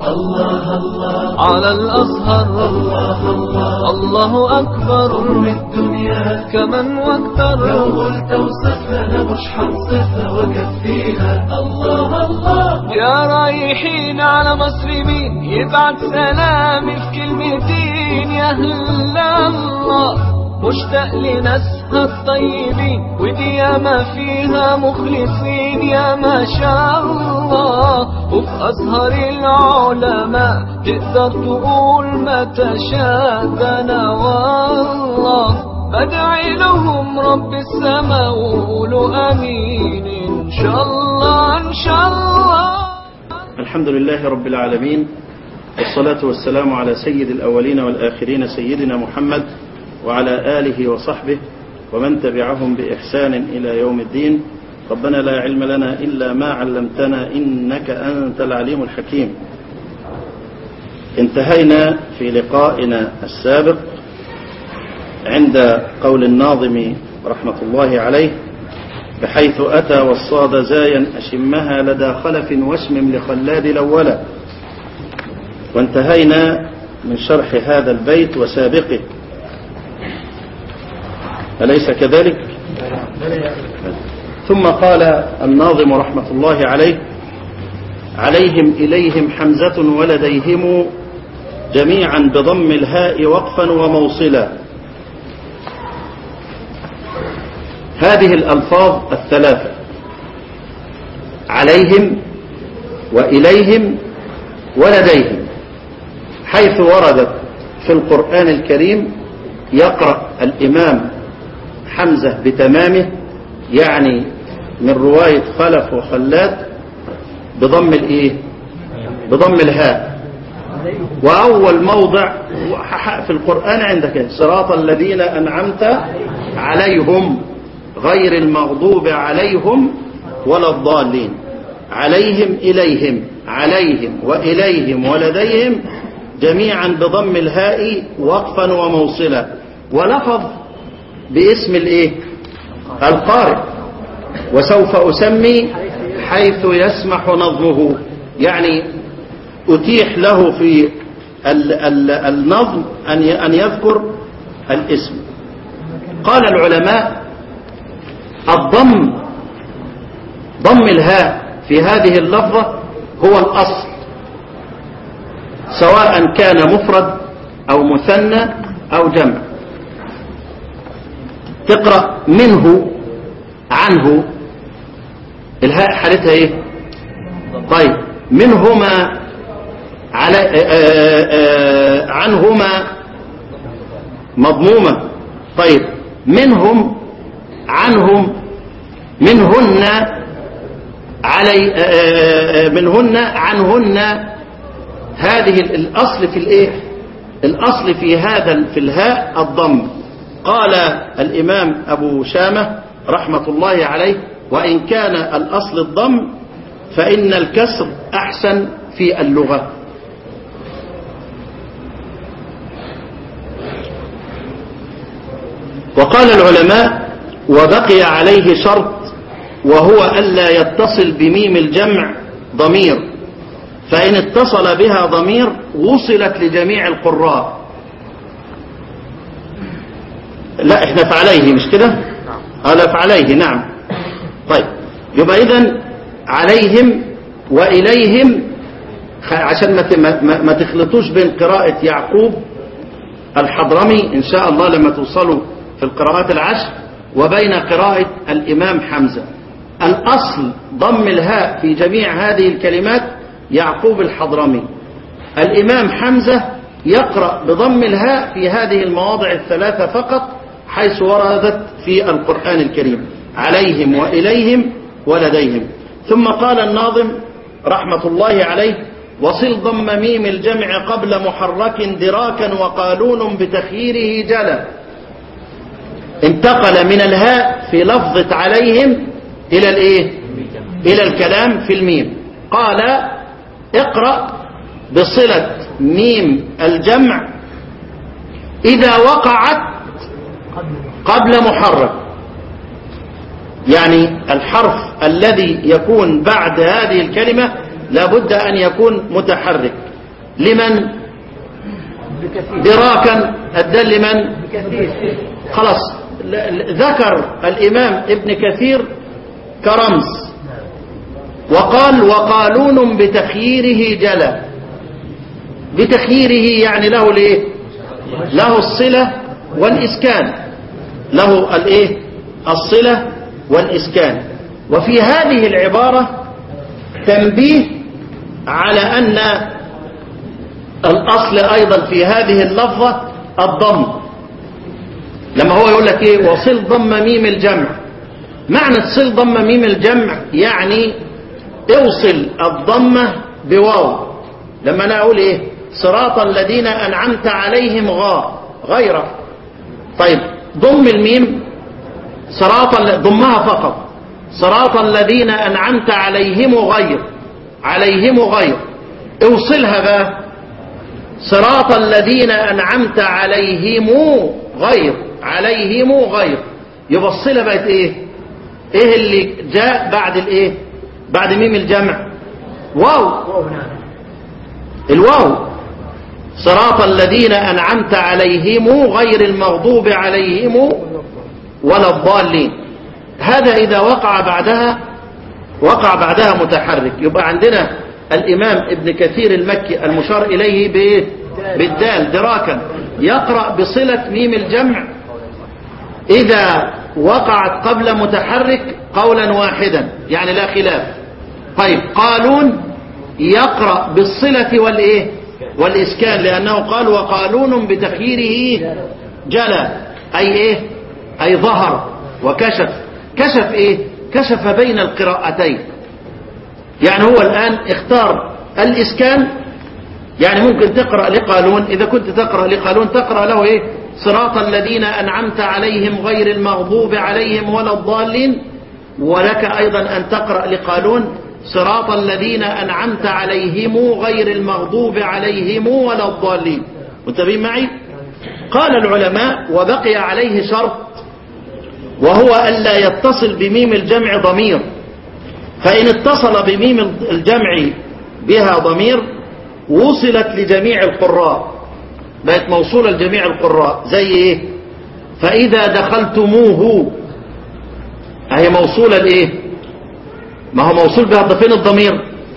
الله الله على الأزهر الله الله الله أكبر قرب الدنيا كمن واكثر لو قلت وصفنا مش حنصفها وكفيها الله الله يا رايحين على مسلمين يبعت سلامي في كلمتين يا أهل الله مشتاق لناسها الطيبين ودي ياما فيها مخلصين يا ما شاء الله وفي أزهر العلماء تقدر تقول ما تشاء ده أنا والله بدعي لهم رب السماء وقولوا أمين إن شاء الله إن شاء الله الحمد لله رب العالمين والصلاة والسلام على سيد الأولين والآخرين سيدنا محمد وعلى آله وصحبه ومن تبعهم بإحسان إلى يوم الدين ربنا لا علم لنا إلا ما علمتنا إنك أنت العليم الحكيم انتهينا في لقائنا السابق عند قول الناظم رحمة الله عليه بحيث أتى والصاد زايا أشمها لدى خلف واسمم لخلاد الأولى وانتهينا من شرح هذا البيت وسابقه أليس كذلك ثم قال الناظم رحمة الله عليه عليهم إليهم حمزة ولديهم جميعا بضم الهاء وقفا وموصلا هذه الألفاظ الثلاثة عليهم وإليهم ولديهم حيث وردت في القرآن الكريم يقرأ الإمام حمزة بتمامه يعني من رواية خلف وخلاد بضم الإيه بضم الهاء وأول موضع في القرآن عندك صراط الذين أنعمت عليهم غير المغضوب عليهم ولا الضالين عليهم إليهم عليهم وإليهم ولديهم جميعا بضم الهاء وقفا وموصلا ولفظ باسم الايه القارئ وسوف أسمي حيث يسمح نظمه يعني أتيح له في ال ال النظم أن أن يذكر الاسم قال العلماء الضم ضم الهاء في هذه اللفظة هو الأصل سواء كان مفرد أو مثنى أو جمع تقرأ منه عنه الهاء حالتها ايه طيب منهما على آآ آآ عنهما مضمومة طيب منهم عنهم منهن علي آآ منهن عنهن هذه الأصل في الايه الأصل في هذا في الهاء الضم قال الإمام أبو شامة رحمة الله عليه وإن كان الأصل الضم فإن الكسر أحسن في اللغة وقال العلماء وبقي عليه شرط وهو ألا يتصل بميم الجمع ضمير فإن اتصل بها ضمير وصلت لجميع القراء لا احنا فعليه مش كده قال فعليه نعم طيب يبقى اذا عليهم وإليهم عشان ما ما تخلطوش بين قراءة يعقوب الحضرمي إن شاء الله لما توصلوا في القراءات العشر وبين قراءة الإمام حمزة الأصل ضم الهاء في جميع هذه الكلمات يعقوب الحضرمي الإمام حمزة يقرأ بضم الهاء في هذه المواضع الثلاثة فقط حيث وردت في القرآن الكريم عليهم وإليهم ولديهم ثم قال الناظم رحمة الله عليه وصل ضم ميم الجمع قبل محرك دراكا وقالون بتخييره جلا انتقل من الهاء في لفظة عليهم إلى الإيه؟ إلى الكلام في الميم قال اقرأ بصلة ميم الجمع إذا وقعت قبل محرك يعني الحرف الذي يكون بعد هذه الكلمة لابد أن يكون متحرك لمن دراكا الدال لمن خلاص ل- ل- ذكر الإمام ابن كثير كرمز وقال وقالون بتخييره جلى بتخييره يعني له الايه له الصلة والإسكان له الايه الصلة والإسكان وفي هذه العبارة تنبيه على أن الأصل أيضا في هذه اللفظة الضم لما هو يقول لك ايه وصل ضم ميم الجمع معنى صل ضم ميم الجمع يعني اوصل الضمة بواو لما انا اقول ايه صراط الذين انعمت عليهم غا غيره طيب ضم الميم صراط ال- ضمها فقط صراط الذين انعمت عليهم غير عليهم غير اوصلها بقى صراط الذين أنعمت عليهم غير عليهم غير يبقى الصلة بقت ايه ايه اللي جاء بعد الايه بعد ميم الجمع واو الواو صراط الذين أنعمت عليهم غير المغضوب عليهم ولا الضالين هذا إذا وقع بعدها وقع بعدها متحرك يبقى عندنا الإمام ابن كثير المكي المشار إليه بإيه؟ بالدال دراكا يقرأ بصلة ميم الجمع إذا وقعت قبل متحرك قولا واحدا يعني لا خلاف طيب قالون يقرأ بالصلة والإيه والإسكان لأنه قال وقالون بتخييره جلى أي إيه أي ظهر وكشف كشف إيه كشف بين القراءتين يعني هو الآن اختار الإسكان يعني ممكن تقرأ لقالون إذا كنت تقرأ لقالون تقرأ له إيه صراط الذين أنعمت عليهم غير المغضوب عليهم ولا الضالين ولك أيضا أن تقرأ لقالون صراط الذين أنعمت عليهم غير المغضوب عليهم ولا الضالين منتبهين معي قال العلماء وبقي عليه شرط وهو ألا يتصل بميم الجمع ضمير فإن اتصل بميم الجمع بها ضمير وصلت لجميع القراء بقت موصولة لجميع القراء زي ايه فإذا دخلتموه هي موصولة لايه ما هو موصول بها فين الضمير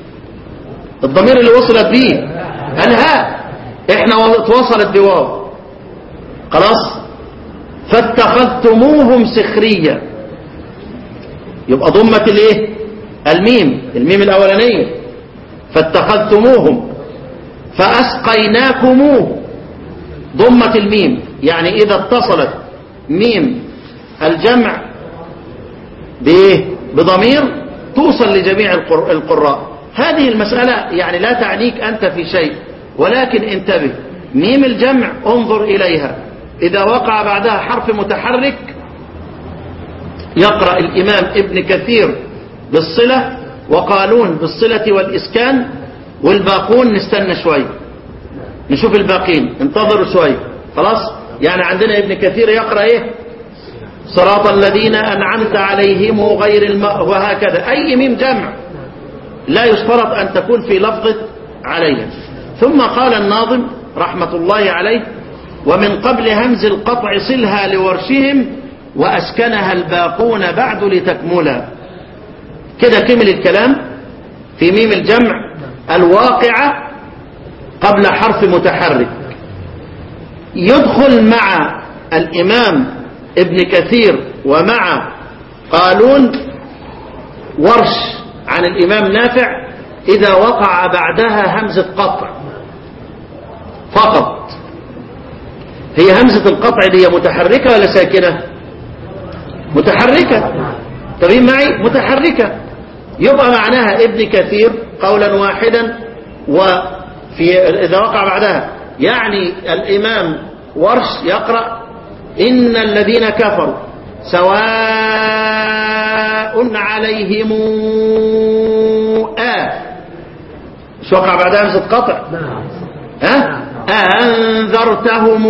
الضمير اللي وصلت بيه الهاء احنا اتوصلت بواو خلاص فاتخذتموهم سخريا يبقى ضمة الايه الميم الميم الاولانيه فاتخذتموهم فاسقيناكموه ضمة الميم يعني اذا اتصلت ميم الجمع بايه بضمير توصل لجميع القر- القراء هذه المسألة يعني لا تعنيك أنت في شيء ولكن انتبه ميم الجمع انظر إليها إذا وقع بعدها حرف متحرك يقرأ الإمام ابن كثير بالصلة وقالون بالصلة والإسكان والباقون نستنى شوي نشوف الباقين انتظروا شوي خلاص يعني عندنا ابن كثير يقرأ ايه صراط الذين أنعمت عليهم غير الم... وهكذا أي ميم جمع لا يشترط أن تكون في لفظة عليهم ثم قال الناظم رحمة الله عليه ومن قبل همز القطع صلها لورشهم وأسكنها الباقون بعد لتكملا كده كمل الكلام في ميم الجمع الواقعة قبل حرف متحرك يدخل مع الإمام ابن كثير ومع قالون ورش عن الإمام نافع إذا وقع بعدها همزة قطع فقط هي همزة القطع دي متحركة ولا ساكنة متحركة تبين معي متحركة يبقى معناها ابن كثير قولا واحدا وفي إذا وقع بعدها يعني الإمام ورش يقرأ إن الذين كفروا سواء عليهم آه شو وقع بعدها همزة قطع ها أنذرتهم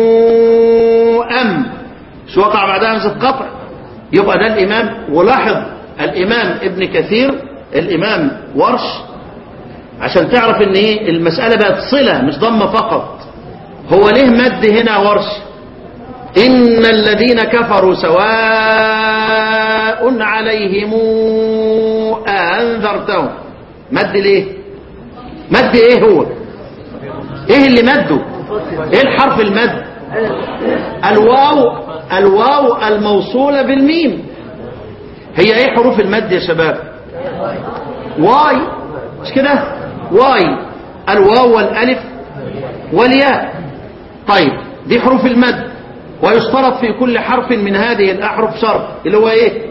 أم شو وقع بعدها همزة قطع يبقى ده الإمام ولاحظ الإمام ابن كثير الإمام ورش عشان تعرف ان ايه المسألة بقت صلة مش ضمة فقط هو ليه مد هنا ورش إن الذين كفروا سواء عليهم أنذرتهم مد ليه مد ايه هو ايه اللي مده ايه الحرف المد الواو الواو الموصولة بالميم هي ايه حروف المد يا شباب واي مش كده واي الواو والالف والياء طيب دي حروف المد ويشترط في كل حرف من هذه الاحرف شرط اللي هو ايه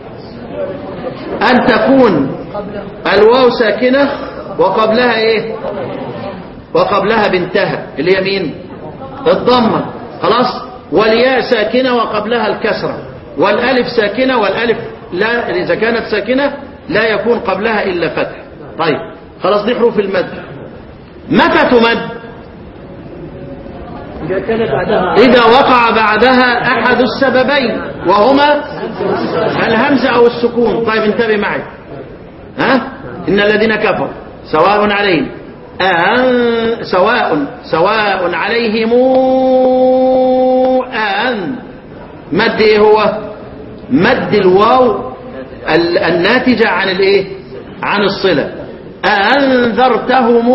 ان تكون الواو ساكنة وقبلها ايه وقبلها بنتها اللي هي مين الضمة خلاص والياء ساكنة وقبلها الكسرة والالف ساكنة والالف لا اذا كانت ساكنة لا يكون قبلها الا فتح طيب خلاص دي حروف المد متى تمد إذا كان بعدها إذا وقع بعدها أحد السببين وهما الهمزة أو السكون طيب انتبه معي ها إن الذين كفروا سواء عليهم أن سواء سواء عليهم أن مد إيه هو مد الواو ال- الناتجة عن الإيه عن الصلة أنذرتهم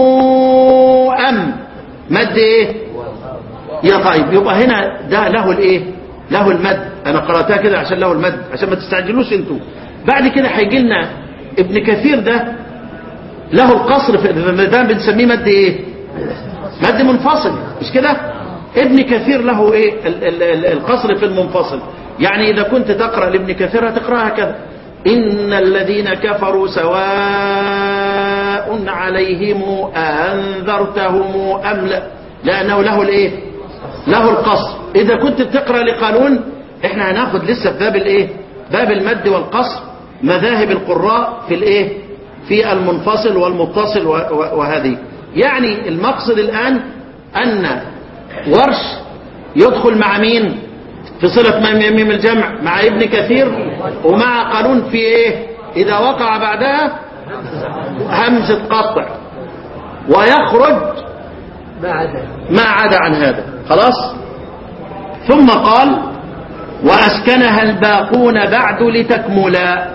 أم مد إيه يا طيب يبقى هنا ده له الايه له المد انا قراتها كده عشان له المد عشان ما تستعجلوش انتوا بعد كده هيجي لنا ابن كثير ده له القصر في ده بنسميه مد ايه مد منفصل مش كده ابن كثير له ايه ال- ال- ال- القصر في المنفصل يعني اذا كنت تقرا لابن كثير هتقراها كده ان الذين كفروا سواء عليهم انذرتهم ام لا لانه له الايه له القصر اذا كنت بتقرا لقانون احنا هناخد لسه في باب الايه باب المد والقصر مذاهب القراء في الايه في المنفصل والمتصل و- و- وهذه يعني المقصد الان ان ورش يدخل مع مين في صلة ميم ميم الجمع مع ابن كثير ومع قانون في ايه اذا وقع بعدها همزة قطع ويخرج بعد ما عدا عن هذا خلاص ثم قال وأسكنها الباقون بعد لتكملا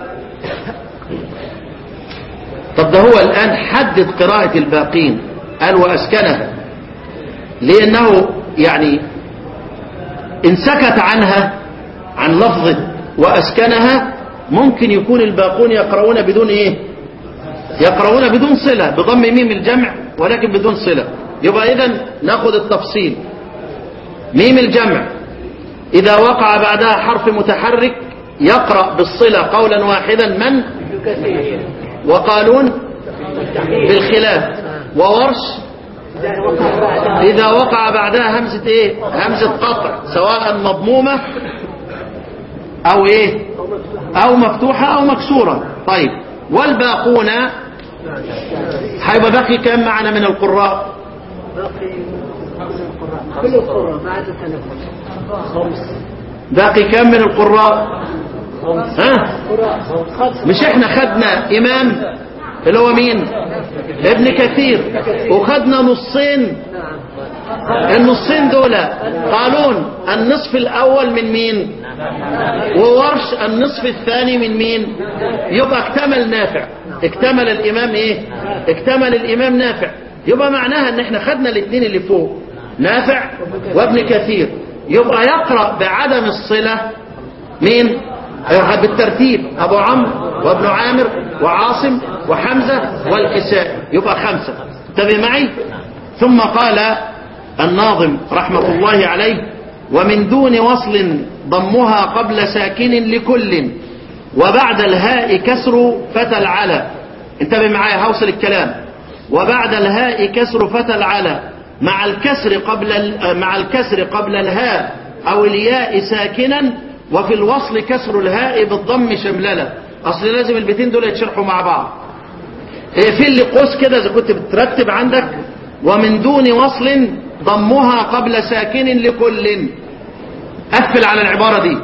طب ده هو الآن حدد قراءة الباقين قال وأسكنها لأنه يعني إن سكت عنها عن لفظه وأسكنها ممكن يكون الباقون يقرؤون بدون إيه يقرؤون بدون صلة بضم ميم الجمع ولكن بدون صلة يبقى إذن ناخذ التفصيل ميم الجمع إذا وقع بعدها حرف متحرك يقرأ بالصلة قولا واحدا من كثير وقالون بالخلاف وورش إذا وقع بعدها إذا وقع بعدها همزة إيه همزة قطع سواء مضمومة أو إيه أو مفتوحة أو مكسورة طيب والباقون هيبقى باقي كم معنا من القراء باقي كل القرى بعد التنفس خمس باقي كم من القراء خمس ها قراء خمس مش احنا خدنا امام اللي هو مين ابن كثير وخدنا نصين نعم النصين دول قالون النصف الاول من مين وورش النصف الثاني من مين يبقى اكتمل نافع اكتمل الامام ايه اكتمل الامام نافع يبقى معناها ان احنا خدنا الاثنين اللي فوق نافع وابن كثير يبقى يقرأ بعدم الصلة مين هيروح بالترتيب ابو عمرو وابن عامر وعاصم وحمزة والكساء يبقى خمسة انتبه معي ثم قال الناظم رحمة الله عليه ومن دون وصل ضمها قبل ساكن لكل وبعد الهاء كسر فتى العلى انتبه معايا هوصل الكلام وبعد الهاء كسر فتى العلى مع الكسر قبل ال- مع الكسر قبل الهاء او الياء ساكنا وفي الوصل كسر الهاء بالضم شمللة اصل لازم البيتين دول يتشرحوا مع بعض اقفل لي قوس كده اذا كنت بترتب عندك ومن دون وصل ضمها قبل ساكن لكل قفل على العبارة دي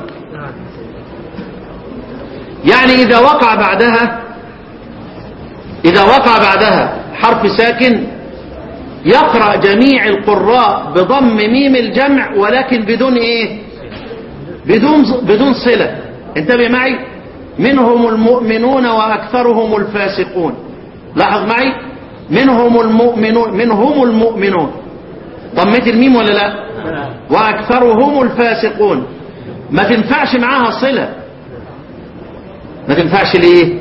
يعني إذا وقع بعدها إذا وقع بعدها حرف ساكن يقرأ جميع القراء بضم ميم الجمع ولكن بدون ايه بدون بدون صلة انتبه معي منهم المؤمنون وأكثرهم الفاسقون لاحظ معي منهم المؤمنون منهم المؤمنون ضمت الميم ولا لا وأكثرهم الفاسقون ما تنفعش معاها صلة ما تنفعش ليه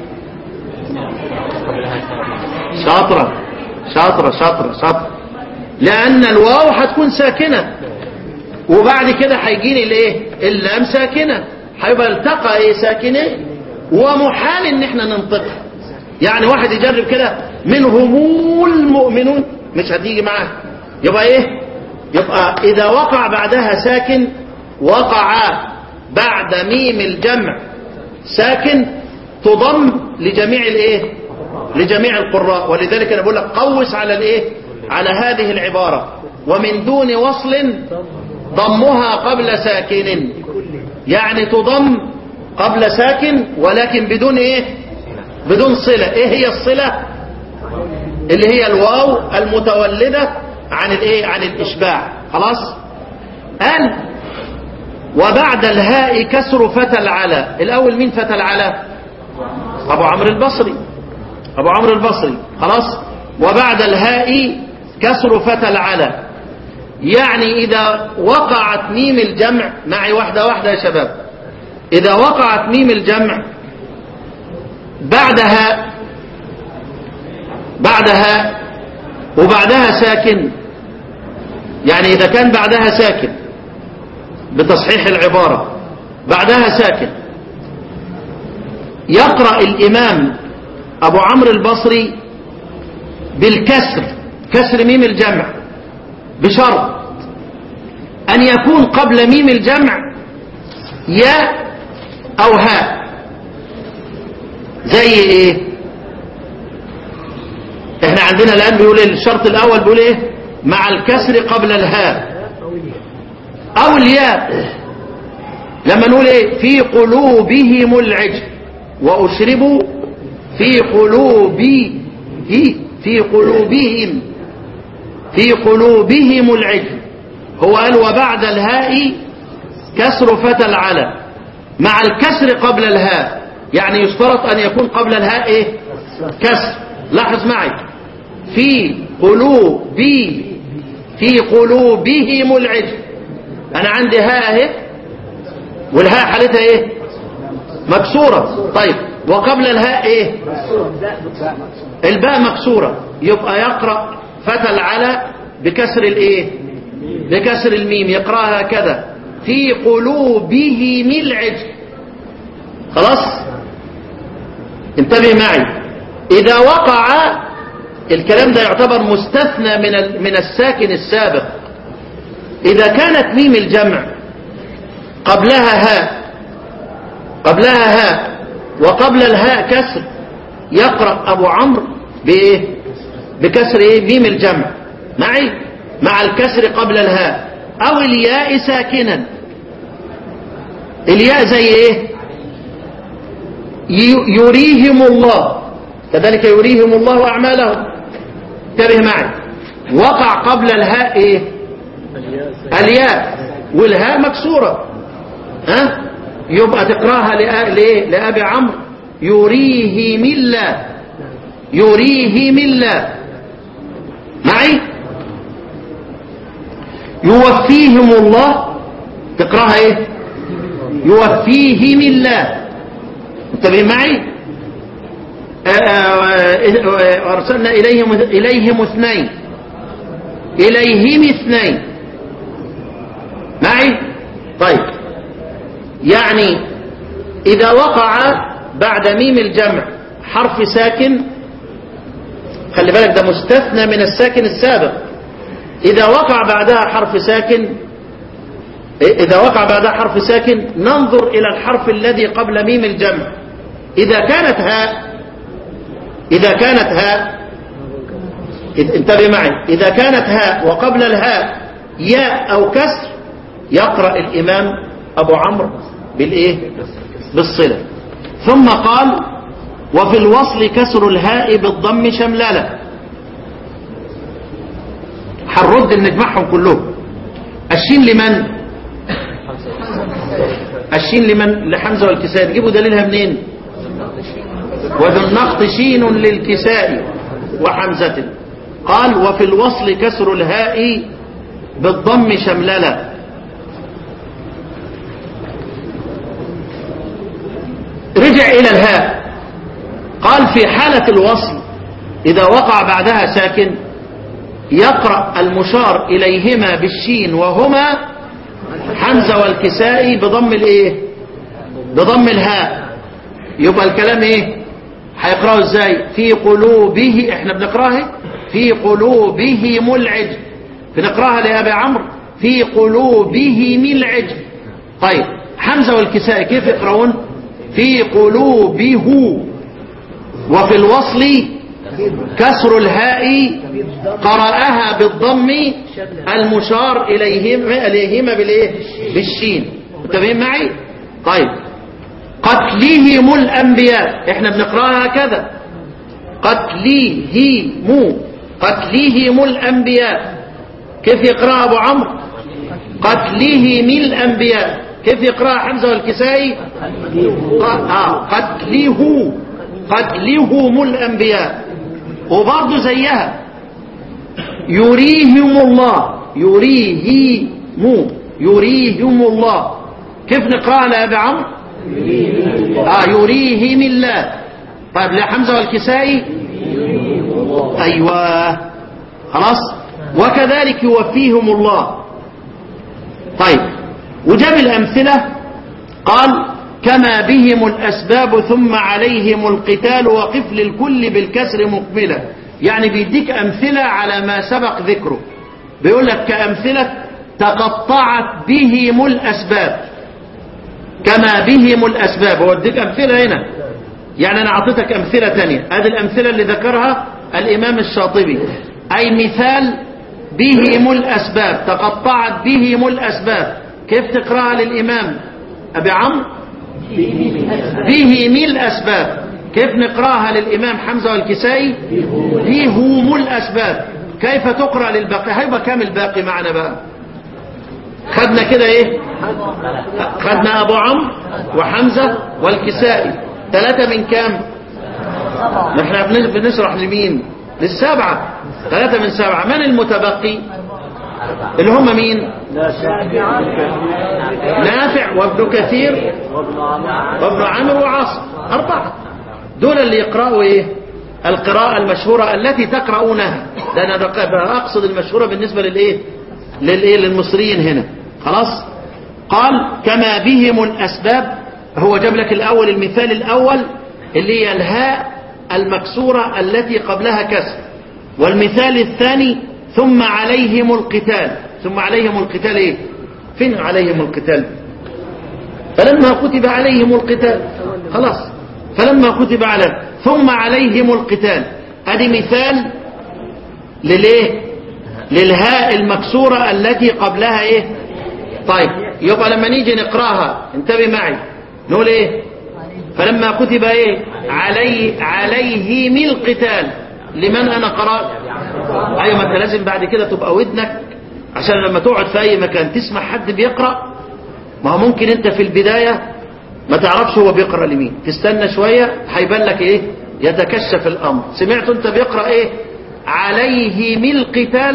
شاطرة شاطرة شاطرة شاطرة لأن الواو هتكون ساكنة وبعد كده هيجيني الايه اللام ساكنة هيبقى التقى ايه ساكنين ومحال ان احنا ننطقها يعني واحد يجرب كده منهم المؤمنون مش هتيجي معاه يبقى ايه يبقى اذا وقع بعدها ساكن وقع بعد ميم الجمع ساكن تضم لجميع الايه لجميع القراء ولذلك انا بقول لك قوس على الايه على هذه العبارة ومن دون وصل ضمها قبل ساكن يعني تضم قبل ساكن ولكن بدون ايه بدون صلة ايه هي الصلة اللي هي الواو المتولدة عن الايه عن الاشباع خلاص قال وبعد الهاء كسر فتى العلا الاول مين فتى العلا ابو عمرو البصري ابو عمرو البصري خلاص وبعد الهاء كسر فتى العلا يعني اذا وقعت ميم الجمع معي واحدة واحدة يا شباب اذا وقعت ميم الجمع بعدها بعدها وبعدها ساكن يعني اذا كان بعدها ساكن بتصحيح العبارة بعدها ساكن يقرأ الإمام أبو عمرو البصري بالكسر كسر ميم الجمع بشرط أن يكون قبل ميم الجمع ياء أو هاء زي إيه احنا عندنا الآن بيقول إيه؟ الشرط الأول بيقول إيه مع الكسر قبل الهاء أو الياء لما نقول إيه في قلوبهم العجل وأشربوا في قلوبه في قلوبهم في قلوبهم العجل هو قال وبعد الهاء كسر فتى العلى مع الكسر قبل الهاء يعني يشترط أن يكون قبل الهاء إيه كسر لاحظ معي في قلوبي في قلوبهم العجل أنا عندي هاء اهي والهاء حالتها إيه مكسورة طيب وقبل الهاء إيه الباء مكسورة يبقى يقرأ فتى العلى بكسر الإيه بكسر الميم يقرأها كذا في قلوبهم العجل خلاص انتبه معي إذا وقع الكلام ده يعتبر مستثنى من من الساكن السابق إذا كانت ميم الجمع قبلها هاء قبلها هاء وقبل الهاء كسر يقرأ أبو عمرو بإيه بكسر إيه ميم الجمع معي مع الكسر قبل الهاء أو الياء ساكنا الياء زي إيه يريهم الله كذلك يريهم الله أعمالهم انتبه معي وقع قبل الهاء إيه الياء والهاء مكسورة ها يبقى تقراها لأ... لأبي عمرو يريهم الله يريهم الله معي يوفيهم الله تقراها ايه يوفيهم الله انتبه معي أرسلنا إليهم, إليهم اثنين إليهم اثنين معي طيب يعني إذا وقع بعد ميم الجمع حرف ساكن خلي بالك ده مستثنى من الساكن السابق إذا وقع بعدها حرف ساكن إذا وقع بعدها حرف ساكن ننظر إلى الحرف الذي قبل ميم الجمع إذا كانت هاء إذا كانت هاء انتبه معي إذا كانت هاء وقبل الهاء ياء أو كسر يقرأ الإمام أبو عمرو بالإيه بالصلة ثم قال وفي الوصل كسر الهاء بالضم شملالة هنرد نجمعهم كلهم الشين لمن الشين لمن لحمزة والكساء تجيبوا دليلها منين وذو النقط شين للكساء وحمزة قال وفي الوصل كسر الهاء بالضم شمللا رجع إلى الهاء قال في حالة الوصل إذا وقع بعدها ساكن يقرأ المشار إليهما بالشين وهما حمزة والكسائي بضم الإيه بضم الهاء يبقى الكلام إيه هيقرأه إزاي في قلوبه إحنا بنقرأها في قلوبهم العجل بنقرأها لأبي عمرو في قلوبهم العجل طيب حمزة والكسائي كيف يقرؤون في قلوبه وفي الوصل كسر الهاء قرأها بالضم المشار إليهما إليهما بالإيه؟ بالشين متفقين معي؟ طيب قتلهم الأنبياء احنا بنقرأها هكذا قتلهم قتلهم الأنبياء كيف يقرأ أبو عمرو قتلهم الأنبياء كيف يقرأ حمزة والكسائي ق- آه، قتله قتلهم الأنبياء وبرضه زيها يريهم الله يريهم يريهم الله كيف نقرأها لأبي عمرو آه يريهم الله طيب لحمزة والكسائي أيوة خلاص وكذلك يوفيهم الله طيب وجاب الأمثلة قال كما بهم الأسباب ثم عليهم القتال وقف للكل بالكسر مقبلة يعني بيديك أمثلة على ما سبق ذكره بيقول لك كأمثلة تقطعت بهم الأسباب كما بهم الأسباب هو اديك أمثلة هنا يعني أنا أعطيتك أمثلة تانية هذه الأمثلة اللي ذكرها الإمام الشاطبي أي مثال بهم الأسباب تقطعت بهم الأسباب كيف تقرأها للإمام أبي عمرو بهم الأسباب كيف نقرأها للإمام حمزة والكسائي بهم الأسباب كيف تقرأ للباقي هيبقى كام الباقي معنا بقى خدنا كده ايه خدنا ابو عمرو وحمزة والكسائي ثلاثة من كام ما احنا بن- بنشرح لمين للسبعة ثلاثة من سبعة من المتبقي اللي هم مين نافع وابن كثير وابن عامر وعاصم أربعة دول اللي يقرأوا إيه القراءة المشهورة التي تقرؤونها ده أنا بق- أقصد المشهورة بالنسبة للإيه للإيه للمصريين هنا خلاص قال كما بهم الأسباب هو جاب لك الأول المثال الأول اللي هي الهاء المكسورة التي قبلها كسر والمثال الثاني ثم عليهم القتال ثم عليهم القتال ايه فين عليهم القتال فلما كتب عليهم القتال خلاص فلما كتب على ثم عليهم القتال ادي مثال للايه للهاء المكسورة التي قبلها ايه طيب يبقى لما نيجي نقراها انتبه معي نقول ايه فلما كتب ايه علي عليهم القتال لمن انا قرأت ايوه ما انت لازم بعد كده تبقى ودنك عشان لما تقعد في اي مكان تسمع حد بيقرأ ما هو ممكن انت في البداية ما تعرفش هو بيقرأ لمين تستنى شوية هيبان لك ايه يتكشف الامر سمعت انت بيقرأ ايه عليهم القتال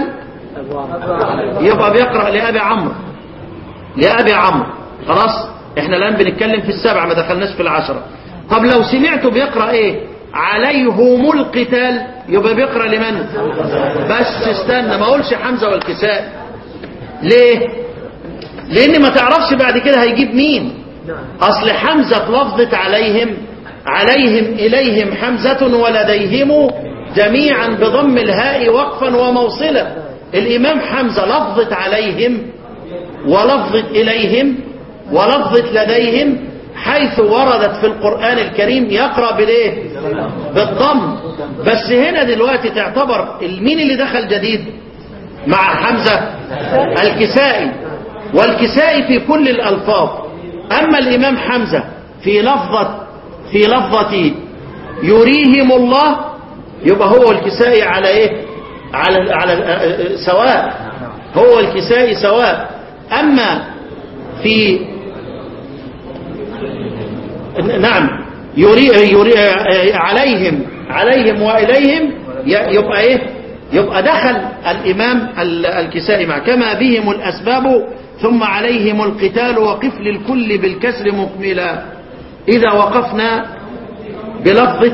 يبقى بيقرأ لأبي عمرو لأبي عمرو خلاص احنا الآن بنتكلم في السبعة ما دخلناش في العشرة طب لو سمعته بيقرأ ايه عليهم القتال يبقى بيقرأ لمن بس استنى ما اقولش حمزة والكساء ليه لان ما تعرفش بعد كده هيجيب مين اصل حمزة لفظت عليهم عليهم اليهم حمزة ولديهم جميعا بضم الهاء وقفا وموصلا الامام حمزة لفظت عليهم ولفظت إليهم ولفظت لديهم حيث وردت في القرآن الكريم يقرأ بالإيه بالضم بس هنا دلوقتي تعتبر المين اللي دخل جديد مع حمزة الكسائي والكسائي في كل الألفاظ أما الإمام حمزة في لفظة في لفظة يريهم الله يبقى هو الكسائي على إيه على على سواء هو الكسائي سواء أما في نعم يري يري عليهم عليهم وإليهم ي- يبقى إيه يبقى دخل الإمام ال- الكسائي مع كما بهم الأسباب ثم عليهم القتال وقف للكل بالكسر مكملا إذا وقفنا بلفظ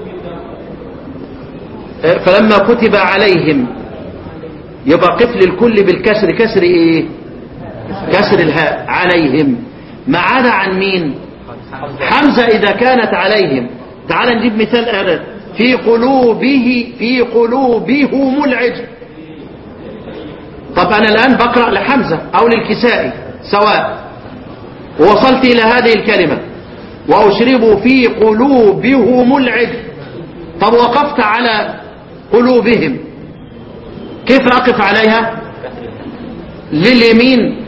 فلما كتب عليهم يبقى قفل الكل بالكسر كسر ايه كسر الهاء عليهم ما عدا عن مين حمزة إذا كانت عليهم تعال نجيب مثال آخر في قلوبه في قلوبهم العجل طب أنا الآن بقرأ لحمزة أو للكسائي سواء ووصلت إلى هذه الكلمة وأشربوا في قلوبهم العجل طب وقفت على قلوبهم كيف أقف عليها لليمين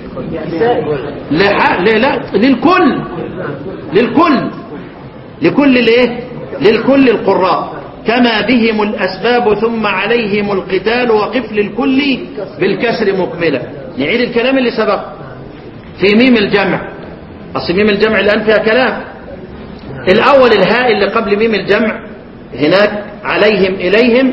لح... لا لا للكل للكل لكل الايه للكل القراء كما بهم الأسباب ثم عليهم القتال وقف للكل بالكسر مكملة نعيد الكلام اللي سبق في ميم الجمع أصل ميم الجمع الآن فيها كلام الأول الهاء اللي قبل ميم الجمع هناك عليهم إليهم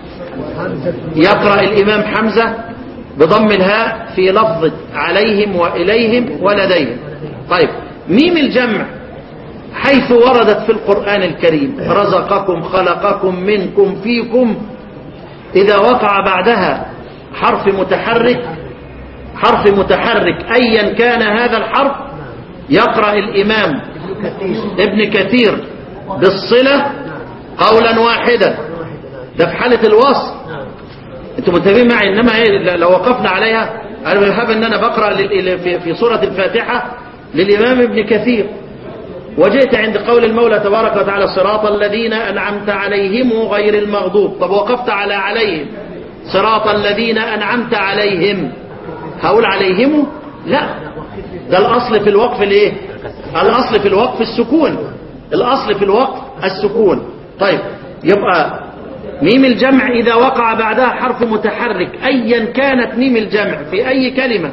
يقرأ الإمام حمزة بضم الهاء في لفظ عليهم وإليهم ولديهم طيب ميم الجمع حيث وردت في القرآن الكريم رزقكم خلقكم منكم فيكم إذا وقع بعدها حرف متحرك حرف متحرك أيا كان هذا الحرف يقرأ الإمام ابن كثير بالصلة قولا واحدا ده في حالة الوصل انتم متفقين معي انما هي لو وقفنا عليها انا بحب ان انا بقرا لل- في- في سوره الفاتحه للامام ابن كثير وجئت عند قول المولى تبارك وتعالى صراط الذين انعمت عليهم غير المغضوب طب وقفت على عليهم صراط الذين انعمت عليهم هقول عليهم لا ده الاصل في الوقف الايه الاصل في الوقف السكون الاصل في الوقف السكون طيب يبقى ميم الجمع إذا وقع بعدها حرف متحرك أيا كانت ميم الجمع في أي كلمة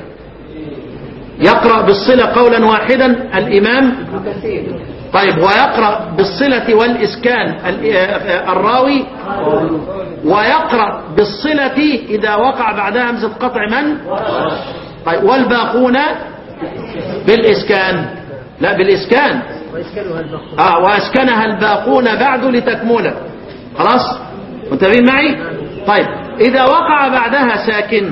يقرأ بالصلة قولا واحدا الإمام طيب ويقرأ بالصلة والإسكان ال- آه، الراوي ويقرأ بالصلة إذا وقع بعدها همزة قطع من طيب والباقون بالإسكان لا بالإسكان ويسكنها البخور آه وأسكنها الباقون بعد لتكمله خلاص متفقين معي طيب إذا وقع بعدها ساكن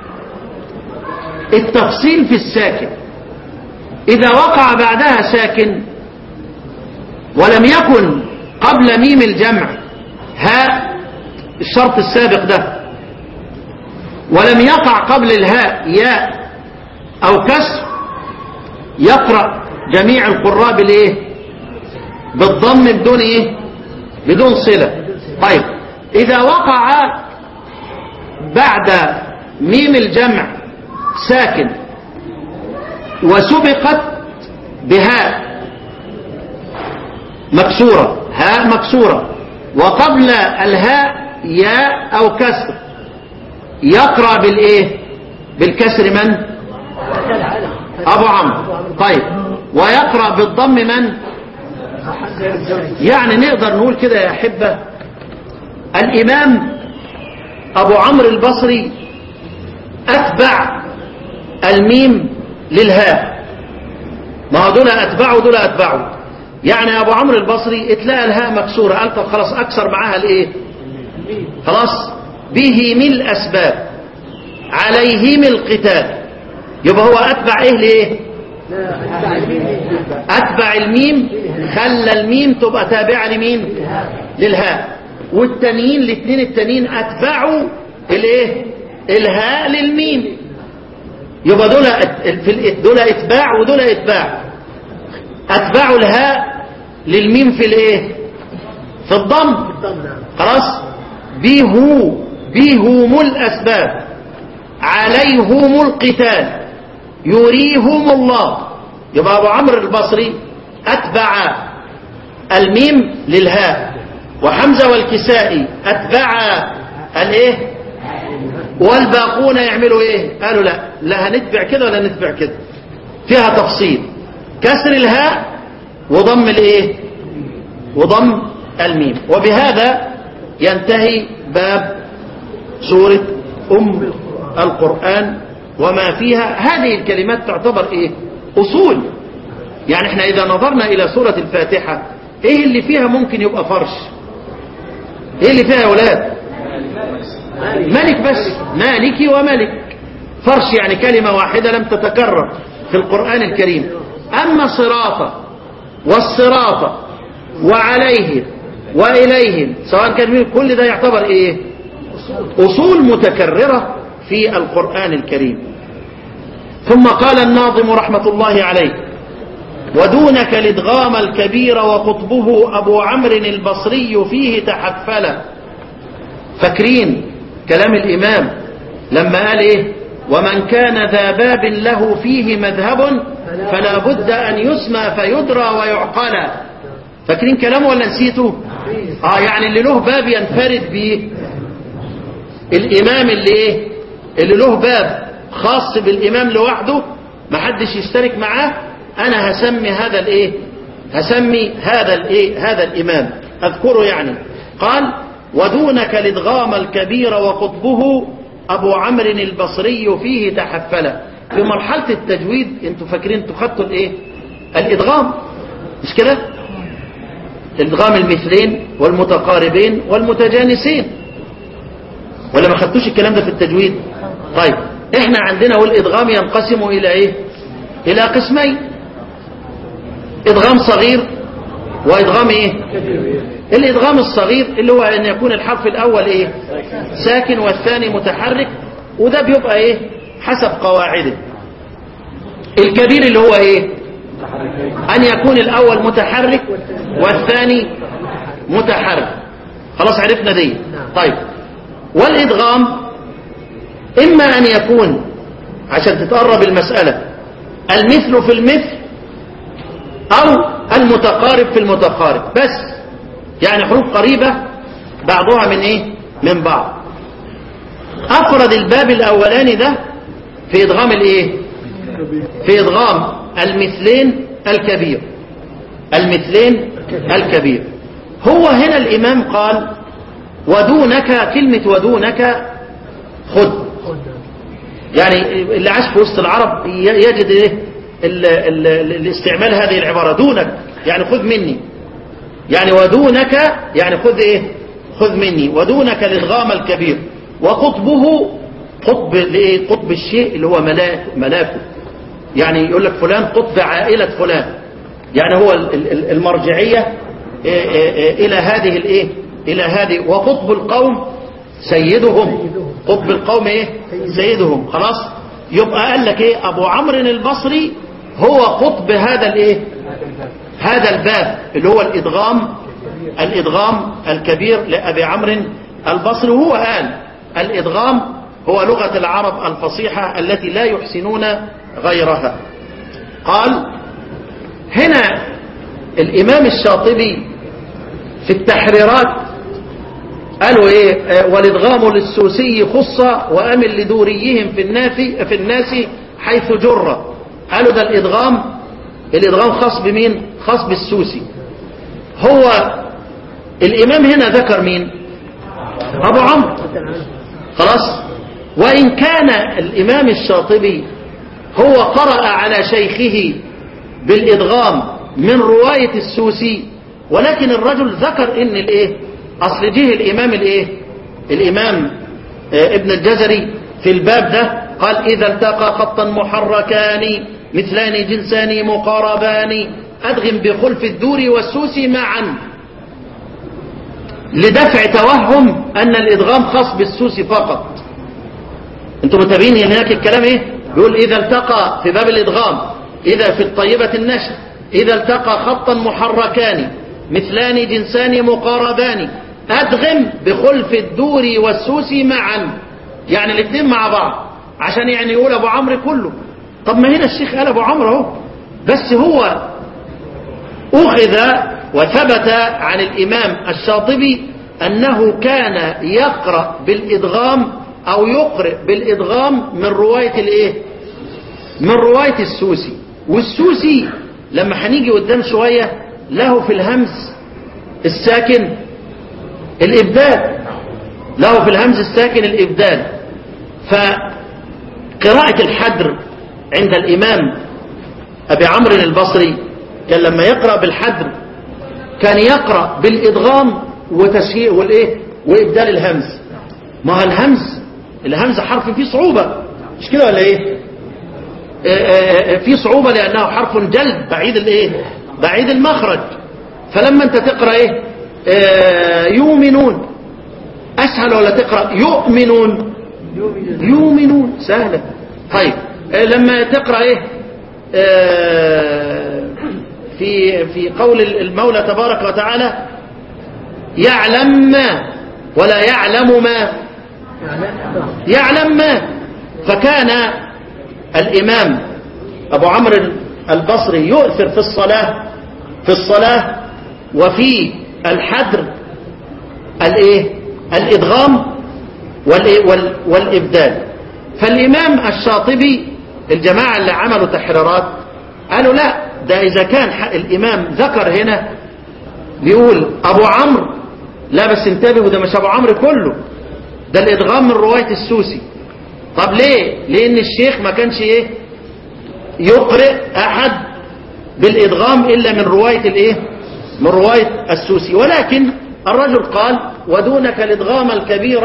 التفصيل في الساكن إذا وقع بعدها ساكن ولم يكن قبل ميم الجمع هاء الشرط السابق ده ولم يقع قبل الهاء ياء أو كسر يقرأ جميع القراء بالايه بالضم بدون ايه بدون صلة طيب اذا وقع بعد ميم الجمع ساكن وسبقت بهاء مكسورة هاء مكسورة وقبل الهاء ياء او كسر يقرأ بالايه بالكسر من ابو عمرو طيب ويقرأ بالضم من يعني نقدر نقول كده يا أحبة الإمام أبو عمرو البصري أتبع الميم للهاء ما هو دول أتبعوا دول أتبعوا يعني أبو عمرو البصري اتلاقى الهاء مكسورة قال طب خلاص أكسر معاها الإيه خلاص به من الأسباب عليهم القتال يبقى هو أتبع إيه لإيه أتبع الميم خلى الميم تبقى تابعة لمين للهاء والتانيين الاثنين التانيين أتبعوا الايه الهاء للميم يبقى دول أت- في الإت- دول اتباع ودول اتباع أتبعوا الهاء للميم في الايه في الضم خلاص به بهم الأسباب عليهم القتال يريهم الله يبقى أبو عمرو البصري أتبع الميم للهاء وحمزة والكسائي أتبع الإيه والباقون يعملوا ايه قالوا لا لا هنتبع كده ولا نتبع كده فيها تفصيل كسر الهاء وضم الايه وضم الميم وبهذا ينتهي باب سورة أم القرآن وما فيها هذه الكلمات تعتبر ايه أصول يعني احنا إذا نظرنا إلى سورة الفاتحة ايه اللي فيها ممكن يبقى فرش ايه اللي فيها يا ولاد ملك بس مالكي وملك فرش يعني كلمة واحدة لم تتكرر في القرآن الكريم أما صراطة والصراطة وعليهم وإليهم سواء كان مين كل ده يعتبر إيه أصول متكررة في القرآن الكريم ثم قال الناظم رحمة الله عليه ودونك الادغام الكبير وقطبه أبو عمرو البصري فيه تحفلا فاكرين كلام الإمام لما قال إيه ومن كان ذا باب له فيه مذهب فلا بد أن يسمى فيدرى ويعقل فاكرين كلامه ولا نسيته آه يعني اللي له باب ينفرد به الإمام اللي إيه اللي له باب خاص بالإمام لوحده محدش يشترك معاه أنا هسمي هذا الإيه هسمي هذا الإيه هذا الإمام أذكره يعني قال ودونك الادغام الكبير وقطبه أبو عمرو البصري فيه تحفلا في مرحلة التجويد انتوا فاكرين انتوا خدتوا الايه الادغام مش كده ادغام المثلين والمتقاربين والمتجانسين ولا ما خدتوش الكلام ده في التجويد طيب احنا عندنا والادغام ينقسم الى ايه الى قسمين ادغام صغير وادغام ايه الادغام الصغير اللي هو ان يكون الحرف الاول ايه ساكن والثاني متحرك وده بيبقى ايه حسب قواعده الكبير اللي هو ايه ان يكون الاول متحرك والثاني متحرك خلاص عرفنا دي طيب والادغام اما ان يكون عشان تتقرب المسألة المثل في المثل او المتقارب في المتقارب بس يعني حروف قريبة بعضها من ايه من بعض افرد الباب الاولاني ده في ادغام الايه في ادغام المثلين الكبير المثلين الكبير هو هنا الامام قال ودونك كلمة ودونك خذ يعني اللي عاش في وسط العرب يجد ايه ال ال الاستعمال هذه العبارة دونك يعني خذ مني يعني ودونك يعني خذ ايه خذ مني ودونك الادغام الكبير وقطبه قطب لايه قطب الشيء اللي هو ملاك ملاكه يعني يقول لك فلان قطب عائلة فلان يعني هو المرجعية الى هذه الايه الى هذه وقطب القوم سيدهم قطب القوم ايه سيدهم خلاص يبقى قال لك ايه ابو عمرو البصري هو قطب هذا الايه هذا الباب اللي هو الادغام الادغام الكبير لابي عمرو البصري وهو قال الادغام هو لغة العرب الفصيحة التي لا يحسنون غيرها قال هنا الامام الشاطبي في التحريرات قالوا ايه والادغام للسوسي خصة وامل لدوريهم في الناس في الناس حيث جر قالوا ده الادغام الادغام خاص بمين خاص بالسوسي هو الامام هنا ذكر مين ابو عمرو خلاص وان كان الامام الشاطبي هو قرأ على شيخه بالادغام من رواية السوسي ولكن الرجل ذكر ان الايه اصل جه الامام الايه الامام آه ابن الجزري في الباب ده قال اذا التقى خطا محركان مثلان جنسان مقاربان ادغم بخلف الدور والسوس معا لدفع توهم ان الادغام خاص بالسوس فقط انتم متابعين هناك الكلام ايه يقول اذا التقى في باب الادغام اذا في الطيبة النشر اذا التقى خطا محركان مثلان جنسان مقاربان أدغم بخلف الدور والسوس معا يعني الاثنين مع بعض عشان يعني يقول أبو عمرو كله طب ما هنا الشيخ قال أبو عمرو اهو بس هو أخذ وثبت عن الإمام الشاطبي أنه كان يقرأ بالإدغام او يقرئ بالادغام من رواية الايه من رواية السوسي والسوسي لما هنيجي قدام شوية له في الهمز الساكن الابدال له في الهمز الساكن الابدال فقراءة الحدر عند الامام ابي عمرو البصري كان لما يقرأ بالحدر كان يقرأ بالادغام وتسهيل والايه وابدال الهمز ما هو الهمز الهمز حرف فيه صعوبة مش كده ولا ايه آه، آه، آه، في صعوبة لأنه حرف جلد بعيد الايه بعيد المخرج فلما انت تقرأ ايه آه، يؤمنون اسهل ولا تقرأ يؤمنون يؤمنون سهلة طيب آه، لما تقرأ ايه آه، في في قول المولى تبارك وتعالى يعلم ما ولا يعلم ما يعلم ما فكان الإمام أبو عمرو البصري يؤثر في الصلاة في الصلاة وفي الحدر الايه الإدغام والإيه؟ وال- والإبدال فالإمام الشاطبي الجماعة اللي عملوا تحريرات قالوا لا ده إذا كان ح- الإمام ذكر هنا بيقول أبو عمرو لا بس انتبهوا ده مش أبو عمرو كله ده الإدغام من رواية السوسي طب ليه لأن الشيخ ما كانش إيه يقرئ أحد بالإدغام إلا من رواية الإيه من رواية السوسي ولكن الرجل قال ودونك الإدغام الكبير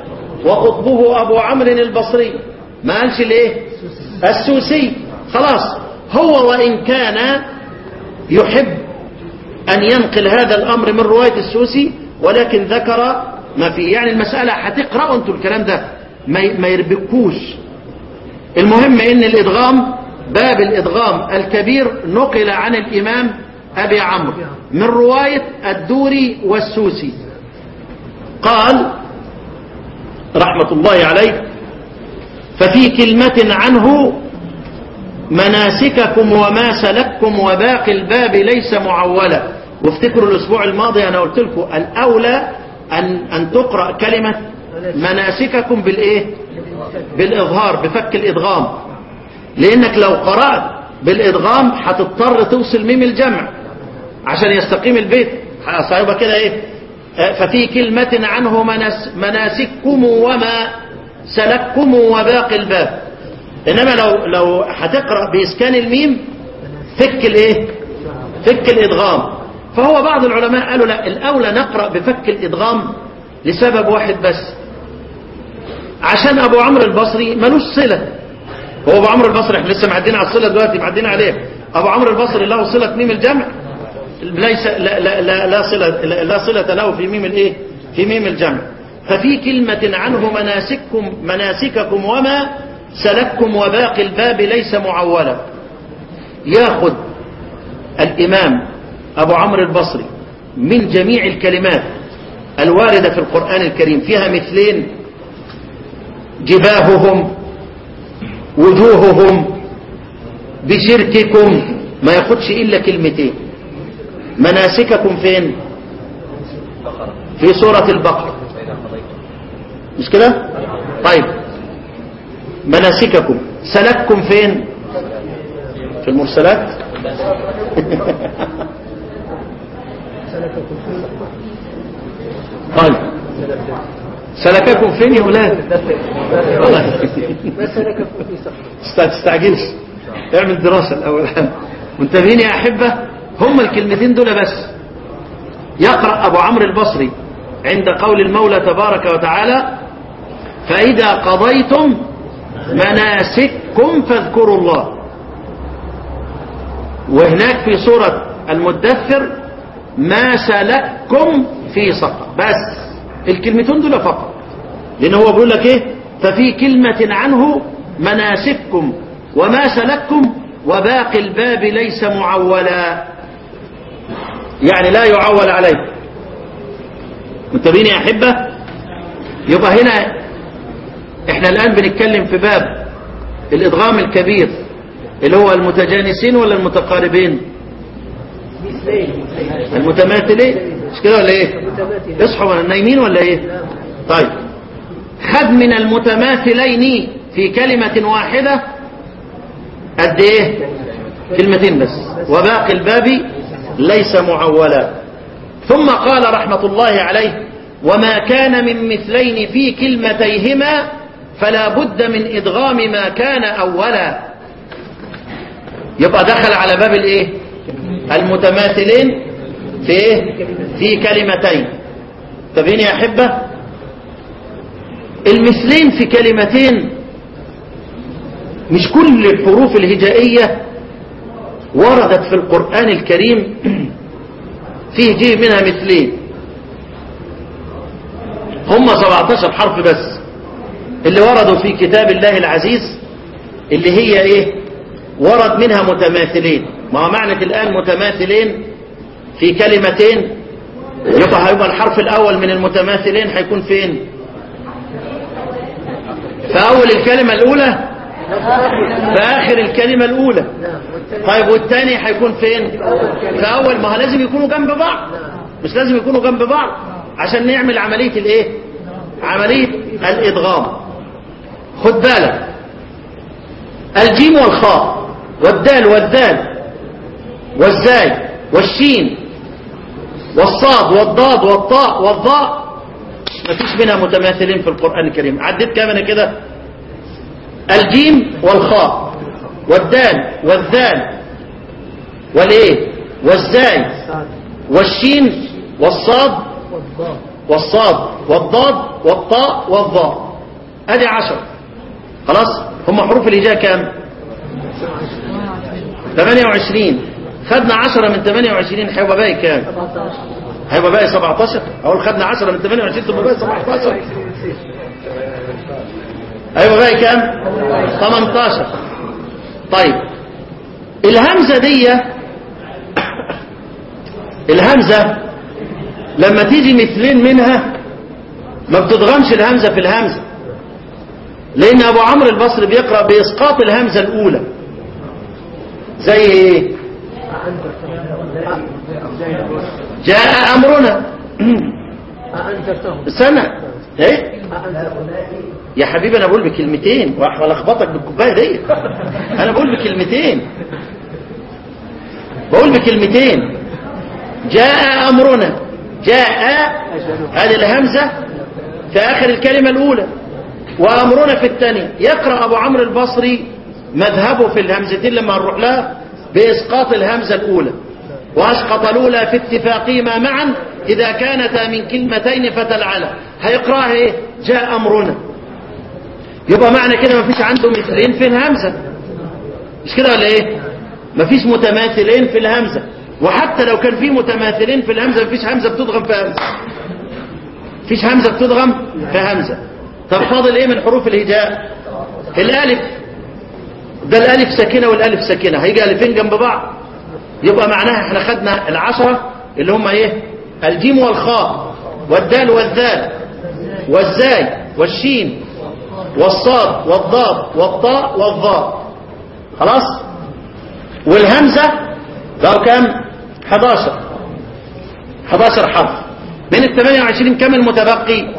وقطبه أبو عمرو البصري ما قالش الإيه السوسي خلاص هو وإن كان يحب أن ينقل هذا الأمر من رواية السوسي ولكن ذكر ما فيه يعني المسألة هتقرأوا انتوا الكلام ده ما ي- ما يربكوش المهم ان الادغام باب الادغام الكبير نقل عن الامام ابي عمرو من رواية الدوري والسوسي قال رحمة الله عليه ففي كلمة عنه مناسككم وما سلككم وباقي الباب ليس معولا وافتكروا الاسبوع الماضي انا قلت لكم الاولى ان ان تقرا كلمه مناسككم بالايه بالاظهار بفك الادغام لانك لو قرات بالادغام هتضطر توصل ميم الجمع عشان يستقيم البيت هيبقى كده ايه آه، ففي كلمة عنه مناس مناسككم وما سلككم وباقي الباب انما لو لو هتقرا باسكان الميم فك الايه فك الادغام فهو بعض العلماء قالوا لا الاولى نقرا بفك الادغام لسبب واحد بس عشان ابو عمرو البصري ملوش صله هو ابو عمرو البصري احنا لسه معدين على الصله دلوقتي معدين عليه ابو عمرو البصري له صله ميم الجمع ليس لا لا لا, لا صله لا, لا صله له في ميم الايه في ميم الجمع ففي كلمة عنه مناسككم مناسككم وما سلككم وباقي الباب ليس معولا ياخذ الإمام أبو عمرو البصري من جميع الكلمات الواردة في القرآن الكريم فيها مثلين جباههم وجوههم بشرككم ما ياخدش إلا كلمتين مناسككم فين في سورة البقرة مش كده طيب مناسككم سلككم فين في المرسلات طيب سلككم فين يا ولاد ما سلككم في سقر است- تستعجلش اعمل دراسة الأول منتبهين يا أحبة هم الكلمتين دول بس يقرأ أبو عمرو البصري عند قول المولى تبارك وتعالى فإذا قضيتم مناسككم فاذكروا الله وهناك في سورة المدثر ما سلككم في سقر بس الكلمتين دول فقط لأن هو بيقول لك إيه ففي كلمة عنه مناسككم وما سلككم وباقي الباب ليس معولا يعني لا يعول عليه متابعين يا أحبة يبقى هنا احنا الآن بنتكلم في باب الإدغام الكبير اللي هو المتجانسين ولا المتقاربين مثلين المتماثلين مش كده ولا ايه متماثلين اصحوا ولا نايمين ولا ايه طيب خد من المتماثلين في كلمة واحدة قد ايه كلمتين بس وباقي الباب ليس معولا ثم قال رحمة الله عليه وما كان من مثلين في كلمتيهما فلا بد من إدغام ما كان أولا يبقى دخل على باب الايه المتماثلين في ايه في كلمتين تبين يا أحبة المثلين في كلمتين مش كل الحروف الهجائية وردت في القرآن الكريم فيه جه منها مثلين هم 17 حرف بس اللي وردوا في كتاب الله العزيز اللي هي ايه ورد منها متماثلين ما هو معنى الآن متماثلين في كلمتين يبقى هيبقى الحرف الأول من المتماثلين هيكون فين في أول الكلمة الأولى في آخر الكلمة الأولى نعم والثاني طيب والتاني هيكون فين في أول ما هو لازم يكونوا جنب بعض مش لازم يكونوا جنب بعض عشان نعمل عملية الايه عملية الإدغام خد بالك الجيم والخاء والدال والدال والزاي والشين والصاد والضاد والطاء والضاء مفيش منها متماثلين في القرآن الكريم عديت كام انا كده الجيم والخاء والدال والذال والايه والزاي والشين والصاد والضاد والصاد والضاد والطاء والضاء ادي عشر خلاص هم حروف الهجاء كام 28 خدنا 10 من 28 هيبقى باقي كام 17 هيبقى باقي 17 اقول خدنا 10 من 28 تبقى باقي 17 هيبقى باقي كام 18 طيب الهمزه دي الهمزه لما تيجي مثلين منها ما بتضغمش الهمزه في الهمزه لان ابو عمرو البصري بيقرا باسقاط الهمزه الاولى زي ايه جاء امرنا أأنذرتهم سنة ايه أأنذرتهم يا حبيبي انا بقول بكلمتين ولا اخبطك بالكوبايه دي انا بقول بكلمتين بقول بكلمتين جاء امرنا جاء هذه الهمزه في اخر الكلمه الاولى وامرنا في الثانيه يقرا ابو عمرو البصري مذهبه في الهمزتين لما نروح لها باسقاط الهمزه الاولى واسقط الاولى في اتفاقهما معا اذا كانتا من كلمتين فتلعلا هيقراها ايه جاء امرنا يبقى معنى كده مفيش عنده مثلين في الهمزة مش كده ولا ايه مفيش متماثلين في الهمزة وحتى لو كان في متماثلين في الهمزة مفيش همزة بتضغم في همزة مفيش همزة بتضغم في همزة طب فاضل ايه من حروف الهجاء الالف ده الالف ساكنة والالف ساكنة هيجي الفين جنب بعض يبقى معناها احنا خدنا العشرة اللي هم ايه الجيم والخاء والدال والذال والزاي والشين والصاد والضاد والطاء والظاء خلاص والهمزة بقوا كام 11 11 حرف من ال 28 كم المتبقي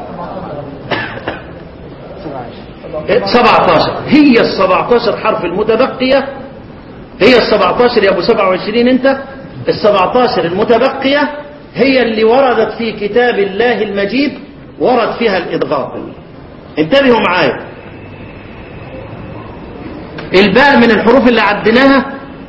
17 هي ال 17 حرف المتبقية هي ال 17 يا ابو 27 انت ال 17 المتبقية هي اللي وردت في كتاب الله المجيد ورد فيها الإضغام انتبهوا معايا الباء من الحروف اللي عديناها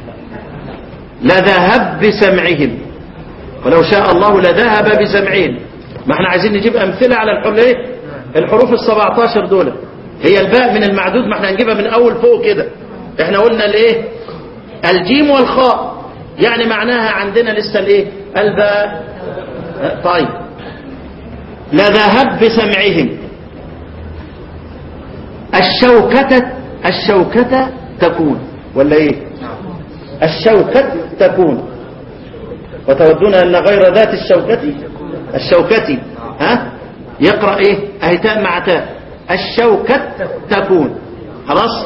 لذهب بسمعهم ولو شاء الله لذهب بسمعهم ما احنا عايزين نجيب امثله على الحروف ايه الحروف ال17 دول هي الباء من المعدود ما احنا هنجيبها من اول فوق كده احنا قلنا الايه الجيم والخاء يعني معناها عندنا لسه الايه الباء طيب لذهب بسمعهم الشوكة الشوكة تكون ولا ايه الشوكة تكون وتودون ان غير ذات الشوكة الشوكة ها يقرأ ايه اهي تاء مع تاء الشوكة تكون خلاص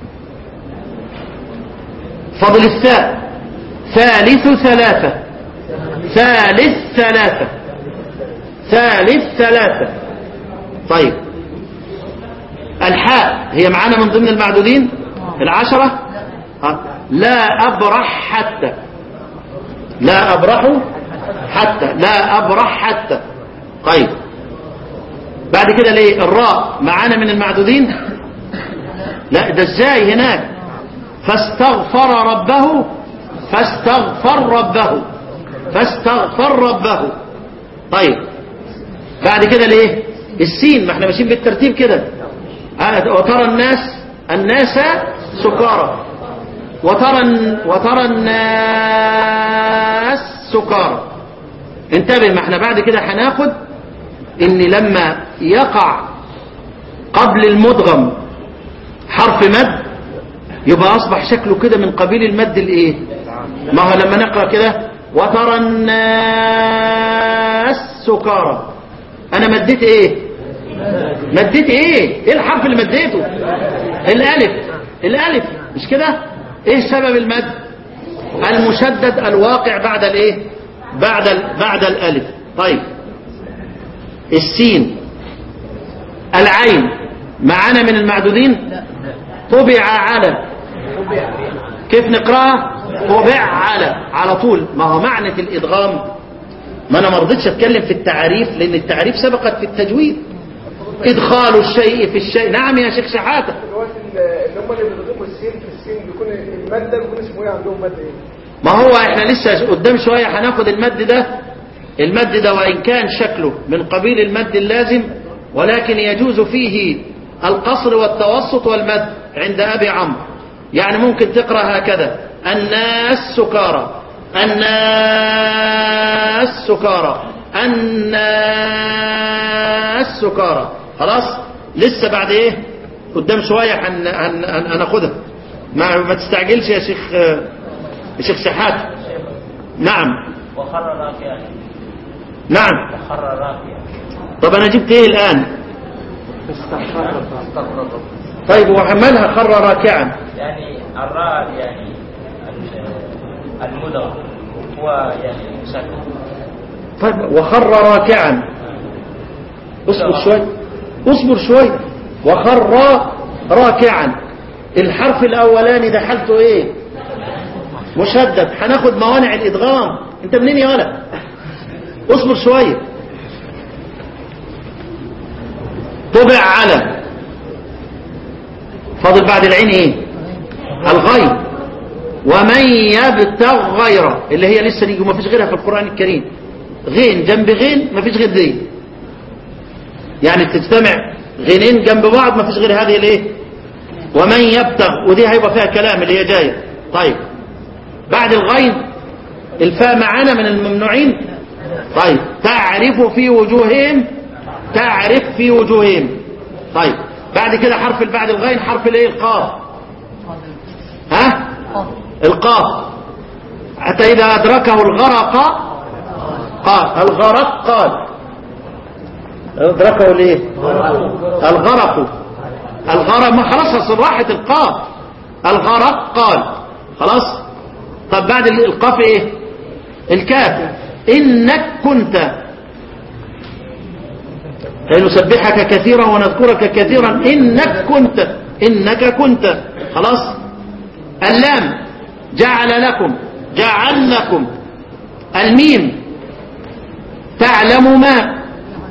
فضل الثاء ثالث ثلاثة ثالث ثلاثة ثالث ثلاثة طيب الحاء هي معانا من ضمن المعدودين العشرة آه. لا أبرح حتى لا أبرح حتى لا أبرح حتى طيب بعد كده ليه الراء معانا من المعدودين لا ده ازاي هناك فاستغفر ربه فاستغفر ربه فاستغفر ربه طيب بعد كده ليه السين ما احنا ماشيين بالترتيب كده آه، وترى الناس الناس سكارى وترى وترى الناس سكارى انتبه ما احنا بعد كده هناخد ان لما يقع قبل المدغم حرف مد يبقى اصبح شكله كده من قبيل المد الايه ما هو لما نقرا كده وترى الناس سكارى انا مديت ايه مديت ايه ايه الحرف اللي مديته الالف الالف مش كده ايه سبب المد المشدد الواقع بعد الايه بعد ال... بعد الالف طيب السين العين معانا من المعدودين طبع على كيف نقراها طبع على على طول ما هو معنى الادغام ما انا ما رضيتش اتكلم في التعريف لان التعريف سبقت في التجويد ادخال الشيء في الشيء نعم يا شيخ شحاته دلوقتي اللي هم اللي بيضربوا السين في السين بيكون المادة بيكون اسمه ايه عندهم مادة ايه؟ ما هو احنا لسه قدام شوية هناخد المد ده المد ده وإن كان شكله من قبيل المد اللازم ولكن يجوز فيه القصر والتوسط والمد عند أبي عمرو يعني ممكن تقرأ هكذا الناس سكارى الناس سكارى الناس سكارى خلاص لسه بعد ايه قدام شوية هن- هن- هن- هناخدها ما, ما تستعجلش يا شيخ يا شيخ شحات نعم وخر راكعا نعم وخر راكعا طب انا جبت ايه الان طيب وعملها خر راكعا يعني الراء يعني ال- المدغم هو يعني مسكن طيب وخر راكعا اصبر شوي اصبر شوي وخر راكعا الحرف الاولاني ده حالته ايه مشدد هناخد موانع الادغام انت منين يا ولد اصبر شويه طبع على فاضل بعد العين ايه الغين ومن يبتغ غيره اللي هي لسه دي وما فيش غيرها في القرآن الكريم غين جنب غين ما فيش غير دي يعني تجتمع غينين جنب بعض ما فيش غير هذه الايه ومن يبتغ ودي هيبقى فيها كلام اللي هي جايه طيب بعد الغين الفاء معانا من الممنوعين طيب تعرف في وجوههم تعرف في وجوههم طيب بعد كده حرف اللي بعد الغين حرف الايه القاف ها القاف حتى إذا أدركه الغرق قال الغرق قال أدركه ليه الغرق الغرق ما خلاص أصل راحت القاف الغرق قال خلاص طب بعد القاف ايه الكاف إنك كنت كي نسبحك كثيرا ونذكرك كثيرا إنك كنت إنك كنت خلاص اللام جعل لكم جعل لكم الميم تعلم ما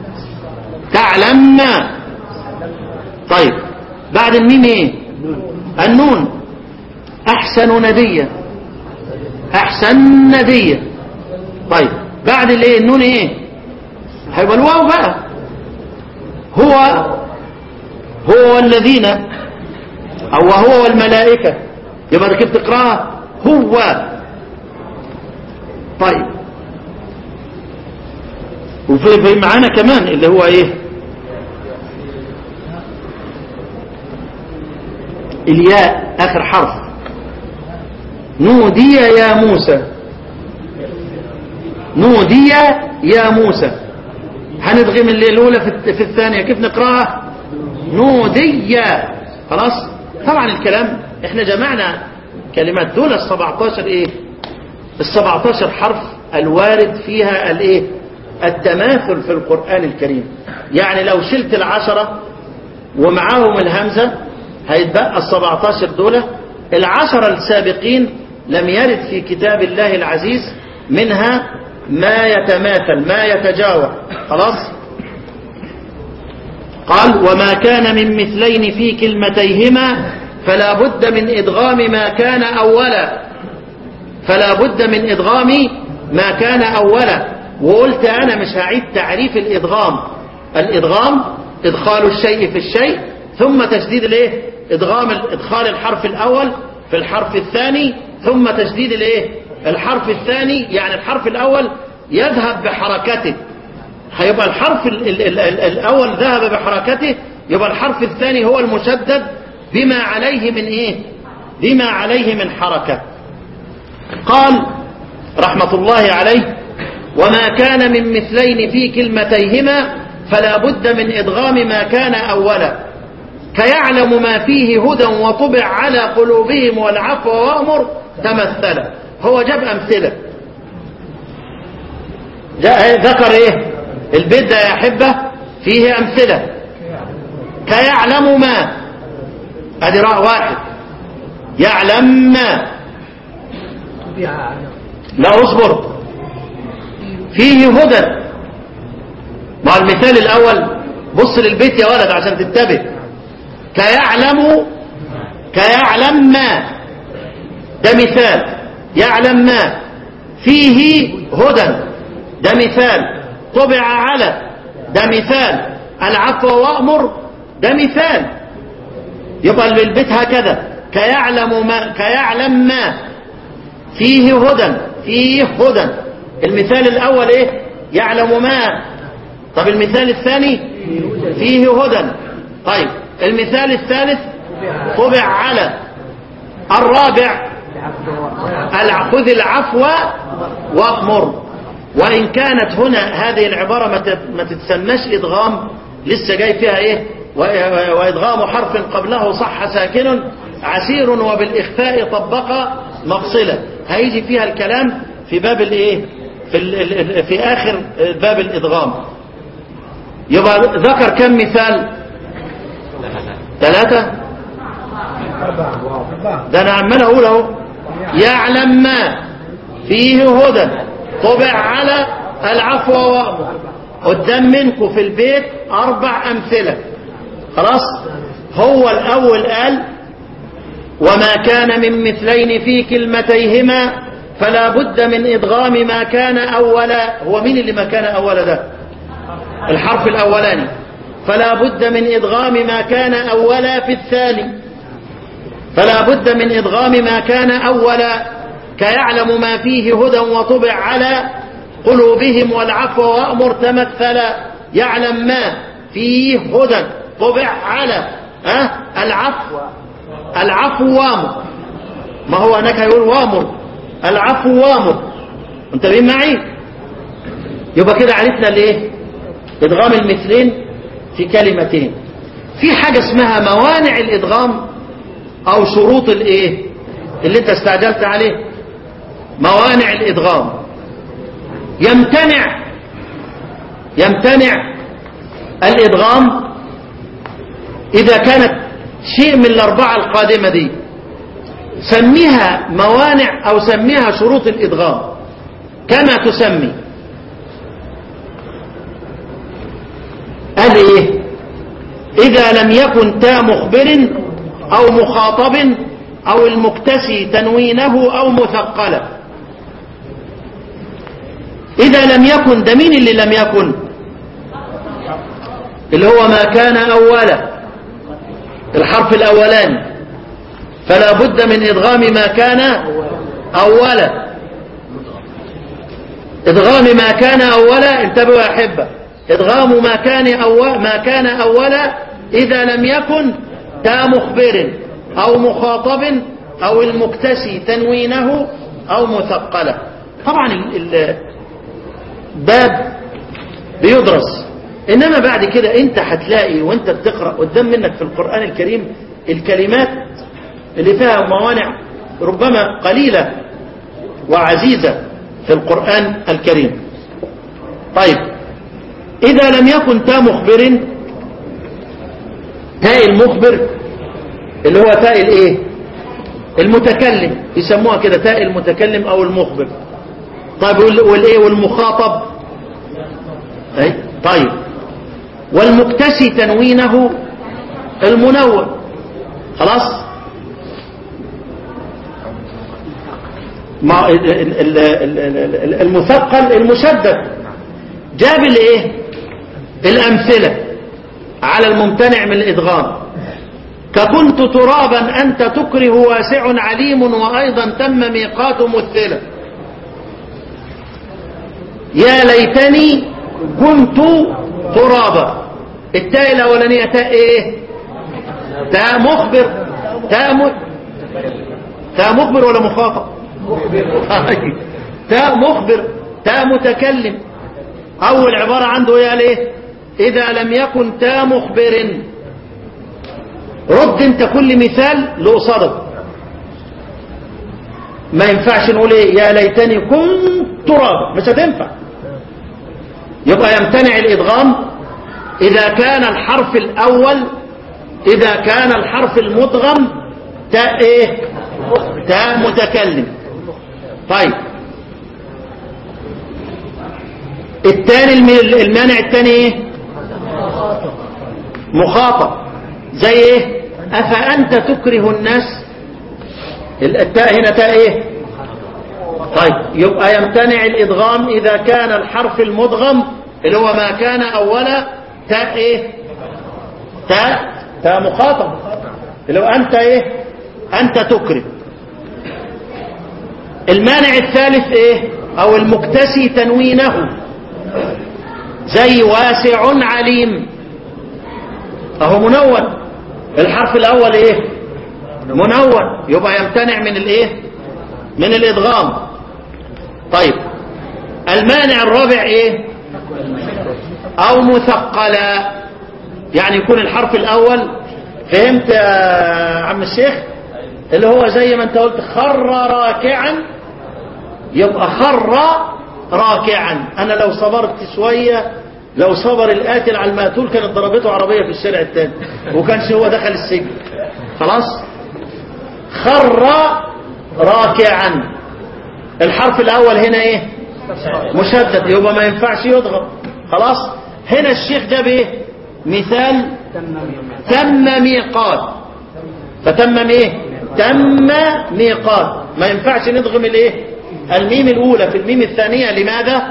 تعلم ما طيب بعد الميم ايه النون احسن ندية احسن ندية طيب بعد الايه النون ايه هيبقى الواو بقى هو هو الذين او هو والملائكة يبقى كيف تقراها هو طيب وفي في معانا كمان اللي هو ايه الياء اخر حرف نودي يا موسى نودي يا موسى هندغم اللي الاولى في في الثانيه كيف نقراها نودي خلاص طبعا الكلام احنا جمعنا كلمات دول ال 17 ايه ال 17 حرف الوارد فيها الايه التماثل في القرآن الكريم يعني لو شلت العشرة ومعاهم الهمزة هيتبقى السبعتاشر دولة العشرة السابقين لم يرد في كتاب الله العزيز منها ما يتماثل ما يتجاور خلاص قال وما كان من مثلين في كلمتيهما فلا بد من إدغام ما كان أولا فلا بد من إدغام ما كان أولا وقلت أنا مش هعيد تعريف الإدغام الإدغام إدخال الشيء في الشيء ثم تشديد الايه إدغام إدخال الحرف الأول في الحرف الثاني ثم تشديد الايه الحرف الثاني يعني الحرف الأول يذهب بحركته هيبقى الحرف ال ال ال ال الأول ذهب بحركته يبقى الحرف الثاني هو المشدد بما عليه من إيه بما عليه من حركة قال رحمة الله عليه وما كان من مثلين في كلمتيهما فلا بد من إدغام ما كان أولا كيعلم ما فيه هدى وطبع على قلوبهم والعفو وأمر تمثل هو جاب أمثلة جاء ذكر إيه البيت ده يا أحبة فيه أمثلة كيعلم ما أدي راء واحد يعلم ما لا اصبر فيه هدى مع المثال الأول بص للبيت يا ولد عشان تنتبه كيعلم كيعلم ما ده مثال يعلم ما فيه هدى ده مثال طبع على ده مثال العفو وأمر ده مثال يبقى البيت هكذا كيعلم ما كيعلم ما فيه هدى فيه هدى المثال الأول إيه يعلم ما طب المثال الثاني فيه هدى طيب المثال الثالث طبع على الرابع خذ العفو وأمر وإن كانت هنا هذه العبارة ما تتسماش إدغام لسه جاي فيها إيه وإدغام حرف قبله صح ساكن عسير وبالإخفاء طبق مفصلة هيجي فيها الكلام في باب الإيه في, ال في آخر باب الإدغام يبقى ذكر كم مثال ثلاثة ده أنا عمال أقول أهو يعلم ما فيه هدى طبع على العفو وأمر قدام منكم في البيت أربع أمثلة خلاص هو الأول قال وما كان من مثلين في كلمتيهما فلا بد من إدغام ما كان أولا هو مين اللي ما كان أولا ده الحرف الأولاني فلا بد من إدغام ما كان أولا في الثاني فلا بد من إدغام ما كان أولا كيعلم ما فيه هدى وطبع على قلوبهم والعفو وأمر تمثلا يعلم ما فيه هدى طبع على أه؟ العفو العفو وامر ما هو هناك هيقول وامر العفو وامر انتبهين معي يبقى كده عرفنا الايه ادغام المثلين في كلمتين في حاجة اسمها موانع الادغام او شروط الايه اللي انت استعجلت عليه موانع الادغام يمتنع يمتنع الادغام اذا كانت شيء من الاربعة القادمة دي سميها موانع او سميها شروط الادغام كما تسمي قال ايه اذا لم يكن تا مخبر او مخاطب او المكتسي تنوينه او مثقلة اذا لم يكن ده مين اللي لم يكن اللي هو ما كان اولا الحرف الاولاني فلا بد من ادغام ما كان اولا ادغام ما كان اولا انتبهوا يا احبه ادغام ما كان أول ما كان اولا اذا لم يكن تا مخبر او مخاطب او المكتسي تنوينه او مثقله طبعا الباب بيدرس انما بعد كده انت هتلاقي وانت بتقرا قدام منك في القران الكريم الكلمات اللي فيها موانع ربما قليله وعزيزه في القران الكريم طيب إذا لم يكن تا مخبر تاء المخبر اللي هو تاء الايه المتكلم يسموها كده تاء المتكلم او المخبر طيب وال- والايه والمخاطب أي؟ طيب والمكتسي تنوينه المنون خلاص ما ال- ال- ال- ال- ال- المثقل المشدد جاب الايه الامثله على الممتنع من الادغام ككنت ترابا انت تكره واسع عليم وايضا تم ميقات مثله يا ليتني كنت ترابا التاء الاولانيه تاء ايه تاء مخبر تاء م... تاء مخبر ولا مخاطب طيب. تاء مخبر تاء متكلم اول عباره عنده ايه قال ايه اذا لم يكن تاء مخبر رد انت كل مثال لقصادك ما ينفعش نقول ايه يا ليتني كنت تراب مش هتنفع يبقى يمتنع الادغام اذا كان الحرف الاول اذا كان الحرف المدغم تاء ايه تاء متكلم طيب الثاني الم- المانع الثاني ايه مخاطب زي ايه افانت تكره الناس التاء هنا تاء ايه طيب يبقى يمتنع الادغام اذا كان الحرف المدغم اللي هو ما كان اولا تاء ايه تاء تاء مخاطب اللي هو انت ايه انت تكره المانع الثالث ايه او المكتسي تنوينه زي واسع عليم اهو منون الحرف الاول ايه منون يبقى يمتنع من الايه من الادغام طيب المانع الرابع ايه او مثقلا يعني يكون الحرف الاول فهمت يا عم الشيخ اللي هو زي ما انت قلت خر راكعا يبقى خر راكعا انا لو صبرت شوية لو صبر القاتل على المقتول كانت ضربته عربية في الشارع التاني وكانش هو دخل السجن خلاص خر راكعا الحرف الاول هنا ايه مشدد يبقى ما ينفعش يضغط خلاص هنا الشيخ جاب ايه مثال تم ميقات فتم ايه تم ميقات ما ينفعش ندغم الايه الميم الاولى في الميم الثانية لماذا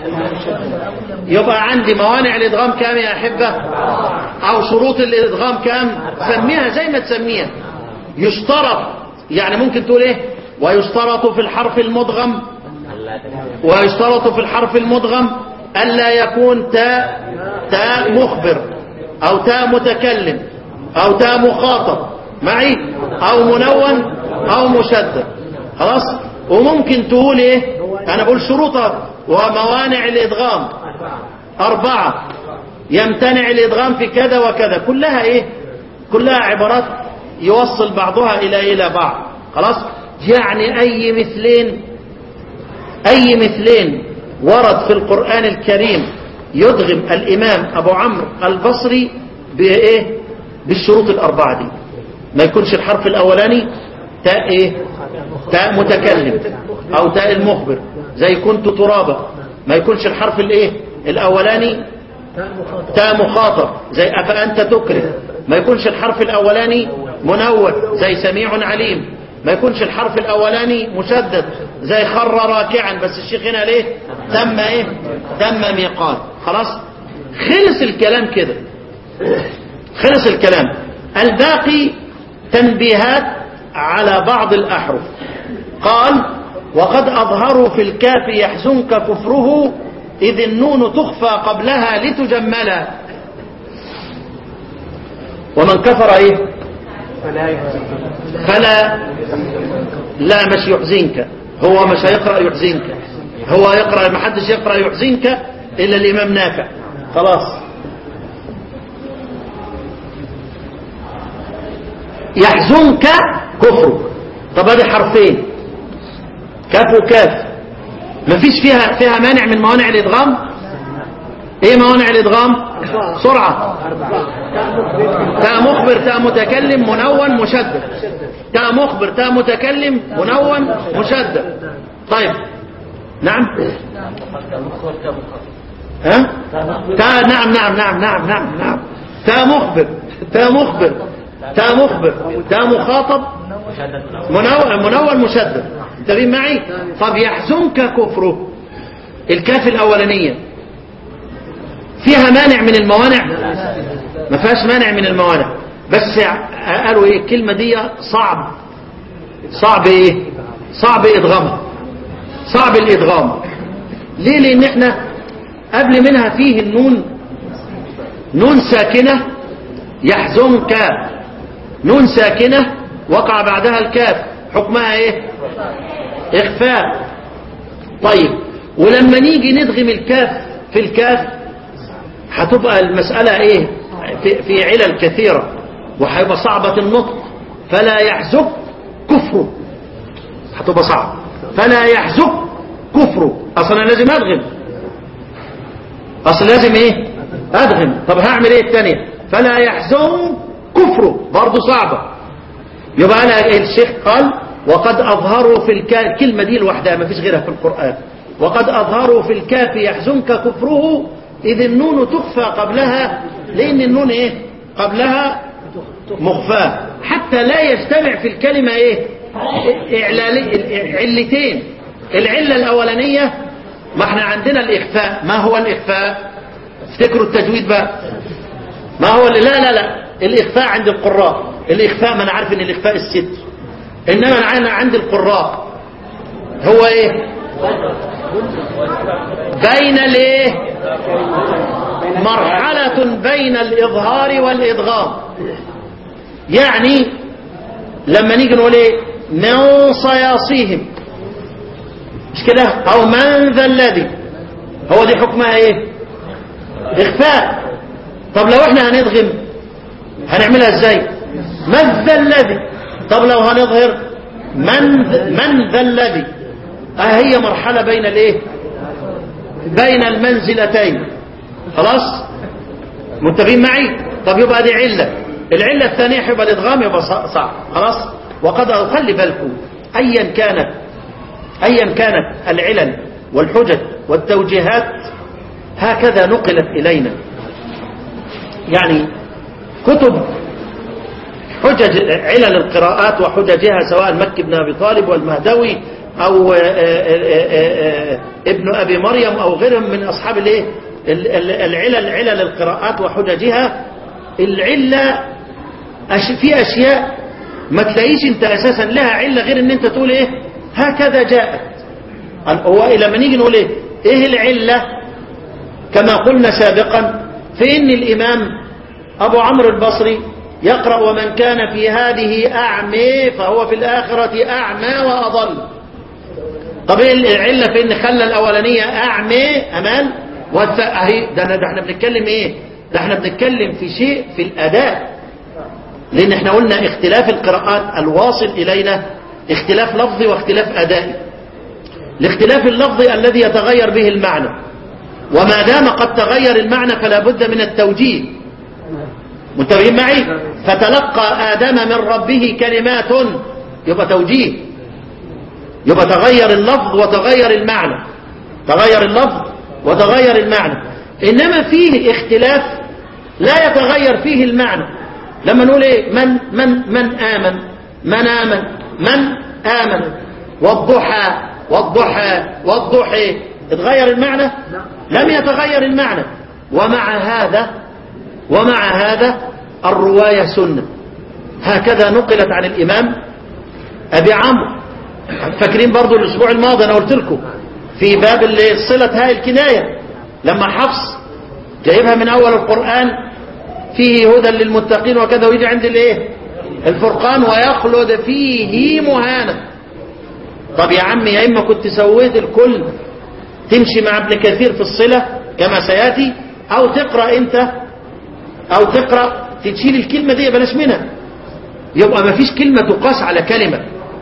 يبقى عندي موانع الادغام كام يا احبة او شروط الادغام كام سميها زي ما تسميها يشترط يعني ممكن تقول ايه ويشترط في الحرف المدغم ويشترط في الحرف المدغم ألا يكون تاء تاء مخبر أو تاء متكلم أو تاء مخاطب معي أو منون أو مشدد خلاص وممكن تقول إيه أنا بقول شروطها وموانع الإدغام أربعة يمتنع الإدغام في كذا وكذا كلها إيه كلها عبارات يوصل بعضها إلى إلى بعض خلاص يعني أي مثلين أي مثلين ورد في القرآن الكريم يدغم الإمام أبو عمرو البصري بإيه بالشروط الأربعة دي ما يكونش الحرف الأولاني تاء إيه تاء متكلم أو تاء المخبر زي كنت ترابا ما يكونش الحرف الإيه الأولاني تاء مخاطب زي أفأنت تكره ما يكونش الحرف الأولاني منون زي سميع عليم ما يكونش الحرف الأولاني مشدد زي خر راكعا بس الشيخ هنا ليه تم ايه تم ميقات خلاص خلص الكلام كده خلص الكلام الباقي تنبيهات على بعض الأحرف قال وقد أظهروا في الكاف يحزنك كفره إذ النون تخفى قبلها لتجملا ومن كفر ايه فلا لا مش يحزنك هو مش هيقرأ يحزنك هو يقرأ ما حدش يقرأ يحزنك إلا الإمام نافع خلاص يحزنك كفر طب ادي حرفين كاف وكاف مفيش فيها فيها مانع من موانع الادغام ايه موانع الادغام سرعة تاء مخبر تاء متكلم منون مشدد تاء مخبر تاء متكلم منون مشدد طيب نعم ها تاء نعم نعم نعم نعم نعم نعم تاء مخبر تاء مخبر تاء مخبر تاء مخاطب منون منون مشدد انتبه معي طب يحزنك كفره الكاف الاولانيه فيها مانع من الموانع ما فيهاش مانع من الموانع بس قالوا ايه الكلمه دي صعب صعب ايه صعب ادغامها صعب الادغام ليه لان احنا قبل منها فيه النون نون ساكنه يحزنك نون ساكنه وقع بعدها الكاف حكمها ايه اخفاء طيب ولما نيجي ندغم الكاف في الكاف هتبقى المسألة ايه في, في علل كثيرة وهيبقى صعبة النطق فلا يحزك كفره هتبقى صعب فلا يحزك كفره اصلا أنا لازم ادغم اصلا لازم ايه ادغم طب هعمل ايه التانية فلا يحزن كفره برضه صعبة يبقى انا الشيخ قال وقد اظهروا في الكاف الكلمة دي لوحدها ما فيش غيرها في القرآن وقد اظهروا في الكاف يحزنك كفره إذ النون تخفى قبلها لأن النون إيه قبلها مخفاة حتى لا يجتمع في الكلمة إيه إعلالي علتين العلة الأولانية ما احنا عندنا الإخفاء ما هو الإخفاء افتكروا التجويد بقى ما هو اللي لا لا لا الإخفاء عند القراء الإخفاء ما أنا عارف إن الإخفاء الستر إنما أنا عند القراء هو إيه بين الايه مرحلة بين الإظهار والإدغام يعني لما نيجي نقول ايه من صياصيهم مش كده او من ذا الذي هو دي حكمها ايه اخفاء طب لو احنا هندغم هنعملها ازاي من ذا الذي طب لو هنظهر من من ذا الذي اه هي مرحلة بين الايه بين المنزلتين خلاص متفقين معي طب يبقى دي علة العلة الثانية يبقى الادغام يبقى صعب خلاص وقد خلي بالكم ايا كانت ايا كانت العلل والحجج والتوجيهات هكذا نقلت الينا يعني كتب حجج علل القراءات وحججها سواء مكي بن ابي طالب والمهدوي او ابن ابي مريم او غيرهم من اصحاب الايه العلل علل القراءات وحججها العله في اشياء ما تلاقيش انت اساسا لها عله غير ان انت تقول ايه هكذا جاءت هو لما نيجي نقول ايه ايه العله كما قلنا سابقا في ان الامام ابو عمرو البصري يقرأ ومن كان في هذه أعمى فهو في الآخرة أعمى وأضل طب ايه العلة في ان خلى الأولانية أعمى أمان اهي ده, ده احنا بنتكلم ايه ده احنا بنتكلم في شيء في الأداء لأن احنا قلنا اختلاف القراءات الواصل إلينا اختلاف لفظي واختلاف أدائي الاختلاف اللفظي الذي يتغير به المعنى وما دام قد تغير المعنى فلا بد من التوجيه منتبهين معي فتلقى آدم من ربه كلمات يبقى توجيه يبقى تغير اللفظ وتغير المعنى تغير اللفظ وتغير المعنى إنما فيه اختلاف لا يتغير فيه المعنى لما نقول ايه من من من آمن من آمن من آمن والضحى والضحى والضحى اتغير المعنى لم يتغير المعنى ومع هذا ومع هذا الرواية سنة هكذا نقلت عن الإمام أبي عمرو فاكرين برضو الأسبوع الماضي أنا قلت لكم في باب اللي صلة هاي الكناية لما حفص جايبها من أول القرآن فيه هدى للمتقين وكذا ويجي عند الايه الفرقان ويخلد فيه مهانا طب يا عمي يا إما كنت سويت الكل تمشي مع ابن كثير في الصلة كما سيأتي أو تقرأ أنت أو تقرأ تشيل الكلمة دي بلاش منها يبقى ما فيش كلمة تقاس على كلمة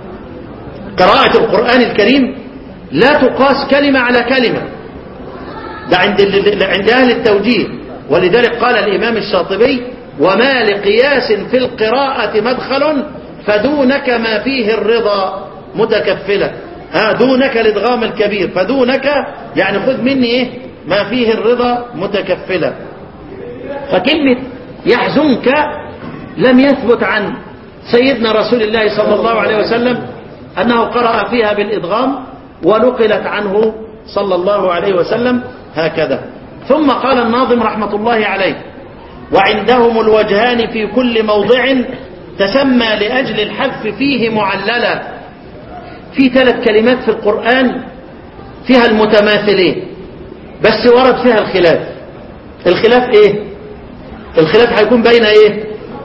قراءة القرآن الكريم لا تقاس كلمة على كلمة ده عند عند أهل التوجيه ولذلك قال الإمام الشاطبي وما لقياس في القراءة مدخل فدونك ما فيه الرضا متكفلا آه دونك الادغام الكبير فدونك يعني خذ مني ايه ما فيه الرضا متكفلا فكلمة يحزنك لم يثبت عن سيدنا رسول الله صلى الله عليه وسلم أنه قرأ فيها بالإدغام ونقلت عنه صلى الله عليه وسلم هكذا ثم قال الناظم رحمة الله عليه وعندهم الوجهان في كل موضع تسمى لأجل الحذف فيه معللا في ثلاث كلمات في القرآن فيها المتماثلين بس ورد فيها الخلاف الخلاف ايه الخلاف هيكون بين ايه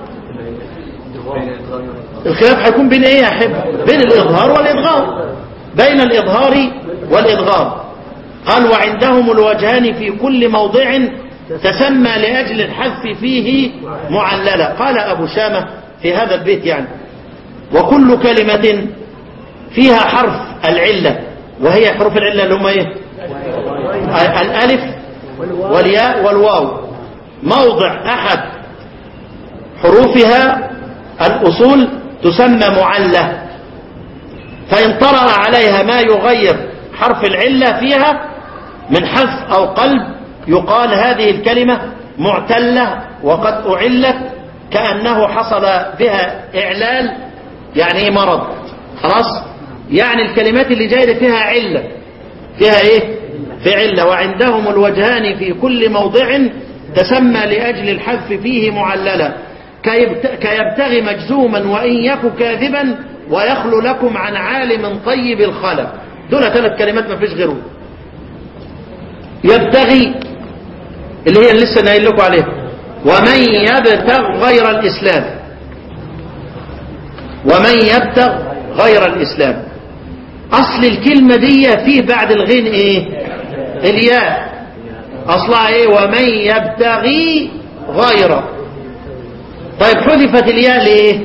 الخلاف هيكون بين ايه يا حب بين الاظهار والادغام بين الاظهار والادغام قال وعندهم الوجهان في كل موضع تسمى لأجل الحذف فيه معللة قال أبو شامة في هذا البيت يعني وكل كلمة فيها حرف العلة وهي حروف العلة اللي هم ايه الألف والياء والواو موضع أحد حروفها الأصول تسمى معلة فإن طرأ عليها ما يغير حرف العلة فيها من حذف أو قلب يقال هذه الكلمة معتلة وقد أعلت كأنه حصل بها إعلال يعني إيه مرض خلاص يعني الكلمات اللي جاية فيها علة فيها إيه في علة وعندهم الوجهان في كل موضع تسمى لأجل الحذف فيه معللا كيبتغي مجزوما وإن يك كاذبا ويخلو لكم عن عالم طيب الخلق دول ثلاث كلمات ما فيش غيرهم يبتغي اللي هي اللي لسه نايل لكم عليها ومن يبتغ غير الإسلام ومن يبتغ غير الإسلام أصل الكلمة دي فيه بعد الغين إيه الياء أصلها إيه ومن يبتغي غيره طيب حذفت الياء لإيه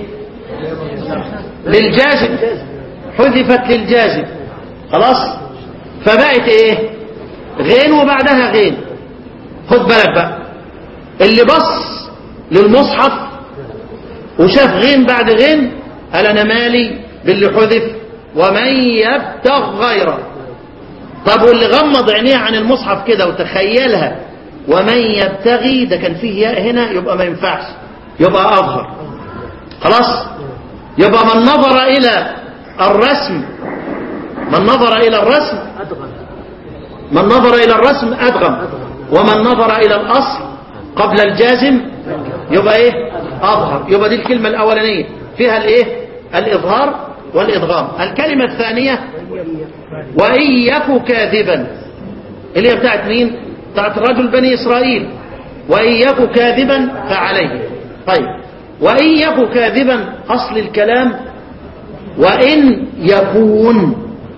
للجازم حذفت للجازم خلاص فبقت إيه غين وبعدها غين خد بالك بقى اللي بص للمصحف وشاف غين بعد غين قال انا مالي باللي حذف ومن يبتغ غيره طب واللي غمض عينيه عن المصحف كده وتخيلها ومن يبتغي ده كان فيه ياء هنا يبقى ما ينفعش يبقى اظهر خلاص يبقى من نظر الى الرسم من نظر الى الرسم من نظر الى الرسم ادغم ومن نظر الى الاصل قبل الجازم يبقى ايه اظهر يبقى دي الكلمة الاولانية فيها الايه الاظهار والادغام الكلمة الثانية وان يك كاذبا اللي هي بتاعت مين بتاعت رجل بني اسرائيل وان يك كاذبا فعليه طيب وان يك كاذبا اصل الكلام وان يكون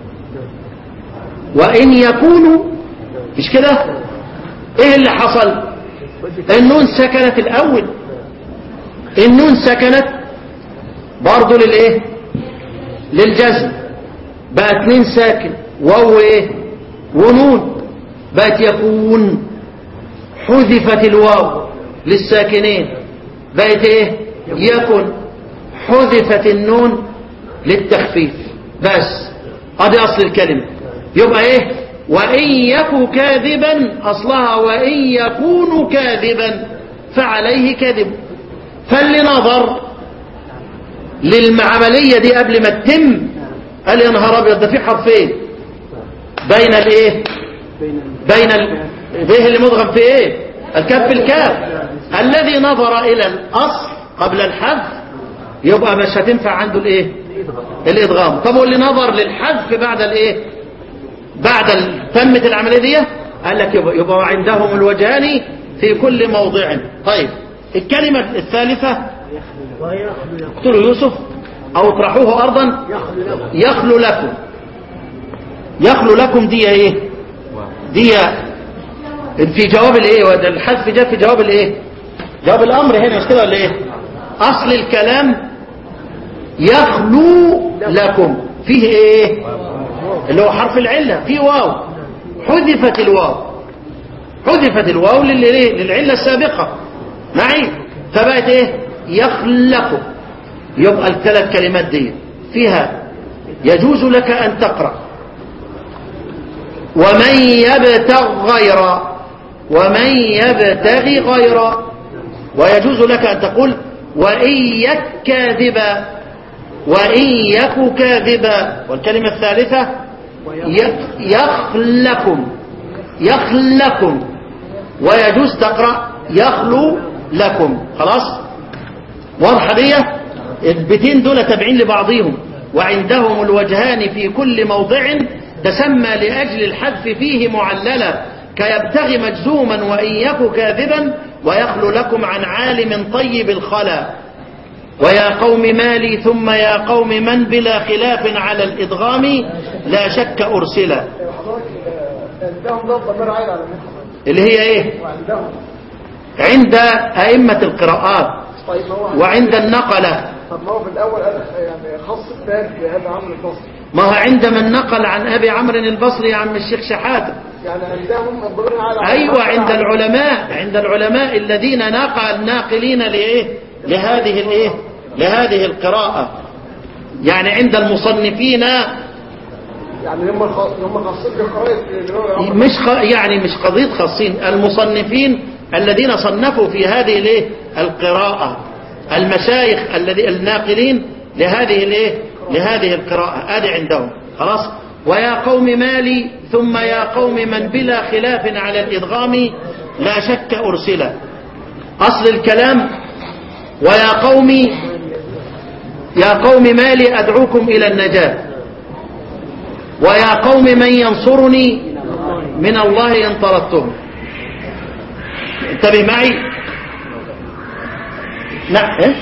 وان يكونوا مش كده ايه اللي حصل النون سكنت الاول النون سكنت برضو للايه للجزم بقى اتنين ساكن واو ايه ونون بقت يكون حذفت الواو للساكنين بقت ايه يكن حذفت النون للتخفيف بس ادي اصل الكلمه يبقى ايه وإن يك كاذبا أصلها وإن يكون كاذبا فعليه كذب فاللي نظر للعملية دي قبل ما تتم قال يا نهار أبيض ده في حرفين بين الايه بين ال... به اللي مضغم في ايه الكف الكاف الذي نظر إلى الأصل قبل الحذف يبقى مش هتنفع عنده الايه الإدغام طب واللي نظر للحذف بعد الايه بعد تمت العملية دي قال لك يبقى, يبقى عندهم الوجهان في كل موضع طيب الكلمة الثالثة اقتلوا يوسف او اطرحوه ارضا يخلو لكم يخلو لكم دي ايه دي في جواب الايه الحذف جاء في جواب الايه جواب الامر هنا مش كده ولا ايه اصل الكلام يخلو لكم فيه ايه اللي هو حرف العلة في واو حذفت الواو حذفت الواو لل- ليه؟ للعلة السابقة معي فبقت ايه يخلق يبقى الثلاث كلمات دي فيها يجوز لك أن تقرأ ومن يبتغ غير ومن يبتغي غير ويجوز لك أن تقول وإن يك كاذبا وإن يك كاذبا والكلمة الثالثة ي- يخلكم يخلكم ويجوز تقرأ يخلو لكم خلاص واضحة دي البيتين دول تابعين لبعضهم وعندهم الوجهان في كل موضع تسمى لأجل الحذف فيه معللا كيبتغي مجزوما وإن يك كاذبا ويخلو لكم عن عالم طيب الخلا ويا قوم مالي ثم يا قوم من بلا خلاف على الإدغام لا شك أرسلا حضرتك آه، عندهم ده الضمير عايد على مين اللي هي ايه وعندهم عند أئمة القراءات طيب ما هو وعند النقلة طب ما هو في الاول قال يعني خص الثاني بهذا عمرو البصري ما هو عند من نقل عن أبي عمرو البصري يا عم الشيخ شحاتة يعني عندهم الضمير عايد على أيوة عند على- العلماء عند العلماء الذين نقل ناقلين لإيه لهذه الإيه لهذه القراءة يعني عند المصنفين يعني هم الخ... هم خاصين بقراءة اللي هو عمرو مش خ... يعني مش قضية خاصين المصنفين الذين صنفوا في هذه الايه القراءة المشايخ الذي الناقلين لهذه الايه لهذه القراءة ادي عندهم خلاص ويا قوم مالي ثم يا قوم من بلا خلاف على الادغام لا شك ارسلا اصل الكلام ويا قوم يا قوم مالي ادعوكم الى النجاه ويا قوم من ينصرني من الله إن طردتهم انتبه معي لا إيه؟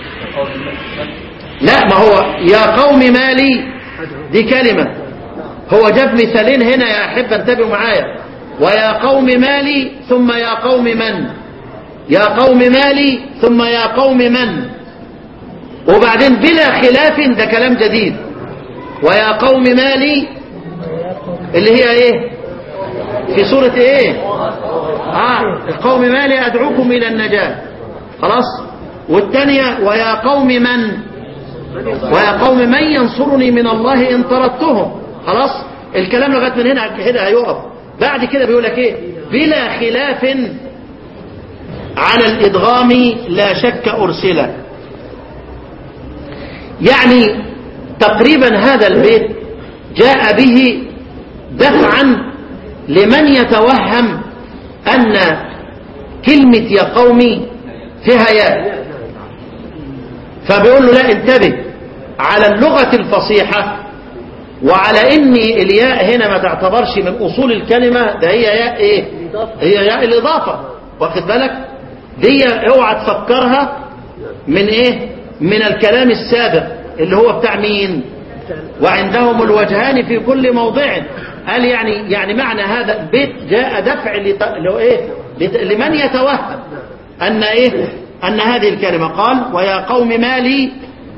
لا ما هو يا قوم مالي دي كلمة هو جاب مثالين هنا يا أحب انتبهوا معايا ويا قوم مالي ثم يا قوم من يا قوم مالي ثم يا قوم من وبعدين بلا خلاف ده كلام جديد ويا قوم مالي اللي هي ايه في سورة ايه اه القوم مالي ادعوكم الى النجاة خلاص والثانية ويا قوم من ويا قوم من ينصرني من الله ان طردتهم خلاص الكلام لغايه من هنا هنا هيقف بعد كده بيقول لك ايه بلا خلاف على الادغام لا شك ارسلا يعني تقريبا هذا البيت جاء به دفعا لمن يتوهم أن كلمة يا قومي فيها ياء فبيقول له لا انتبه على اللغة الفصيحة وعلى ان الياء هنا ما تعتبرش من اصول الكلمة ده هي ياء ايه هي ياء الاضافة واخد بالك دي اوعى تفكرها من ايه من الكلام السابق اللي هو بتاع مين وعندهم الوجهان في كل موضع قال يعني يعني معنى هذا البيت جاء دفع لت... اللي هو ايه لت... لمن يتوهم ان ايه ان هذه الكلمة قال ويا قوم مالي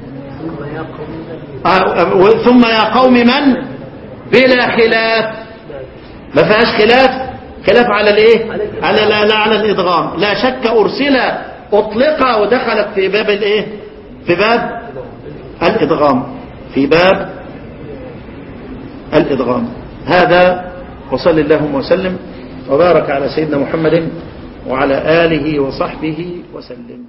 آه، ثم يا قوم من بلا خلاف ما فيهاش خلاف خلاف على الايه على لا, لا على الادغام لا شك ارسل اطلق ودخلت في باب الايه في باب الادغام في باب الادغام هذا وصل اللهم وسلم وبارك على سيدنا محمد وعلى اله وصحبه وسلم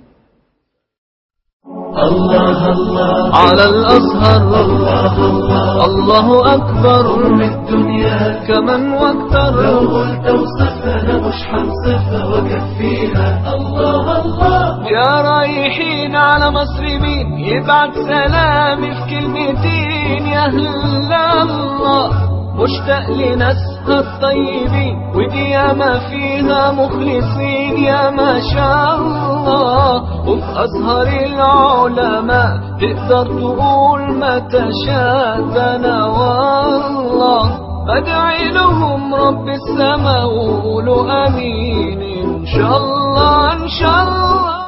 الله الله على الأزهر الله الله الله أكبر من الدنيا كمن لو واكتر قلت اوصفها مش حنصفها وكفيها الله الله يا رايحين على مصر مين يبعت سلامي في كلمتين يا هلا الله مشتاق لناسها الطيبين ودي ياما فيها مخلصين يا ما شاء الله وفي أزهر العلماء تقدر تقول ما تشاء أنا والله أدعي لهم رب السماء وقولوا أمين إن شاء الله إن شاء الله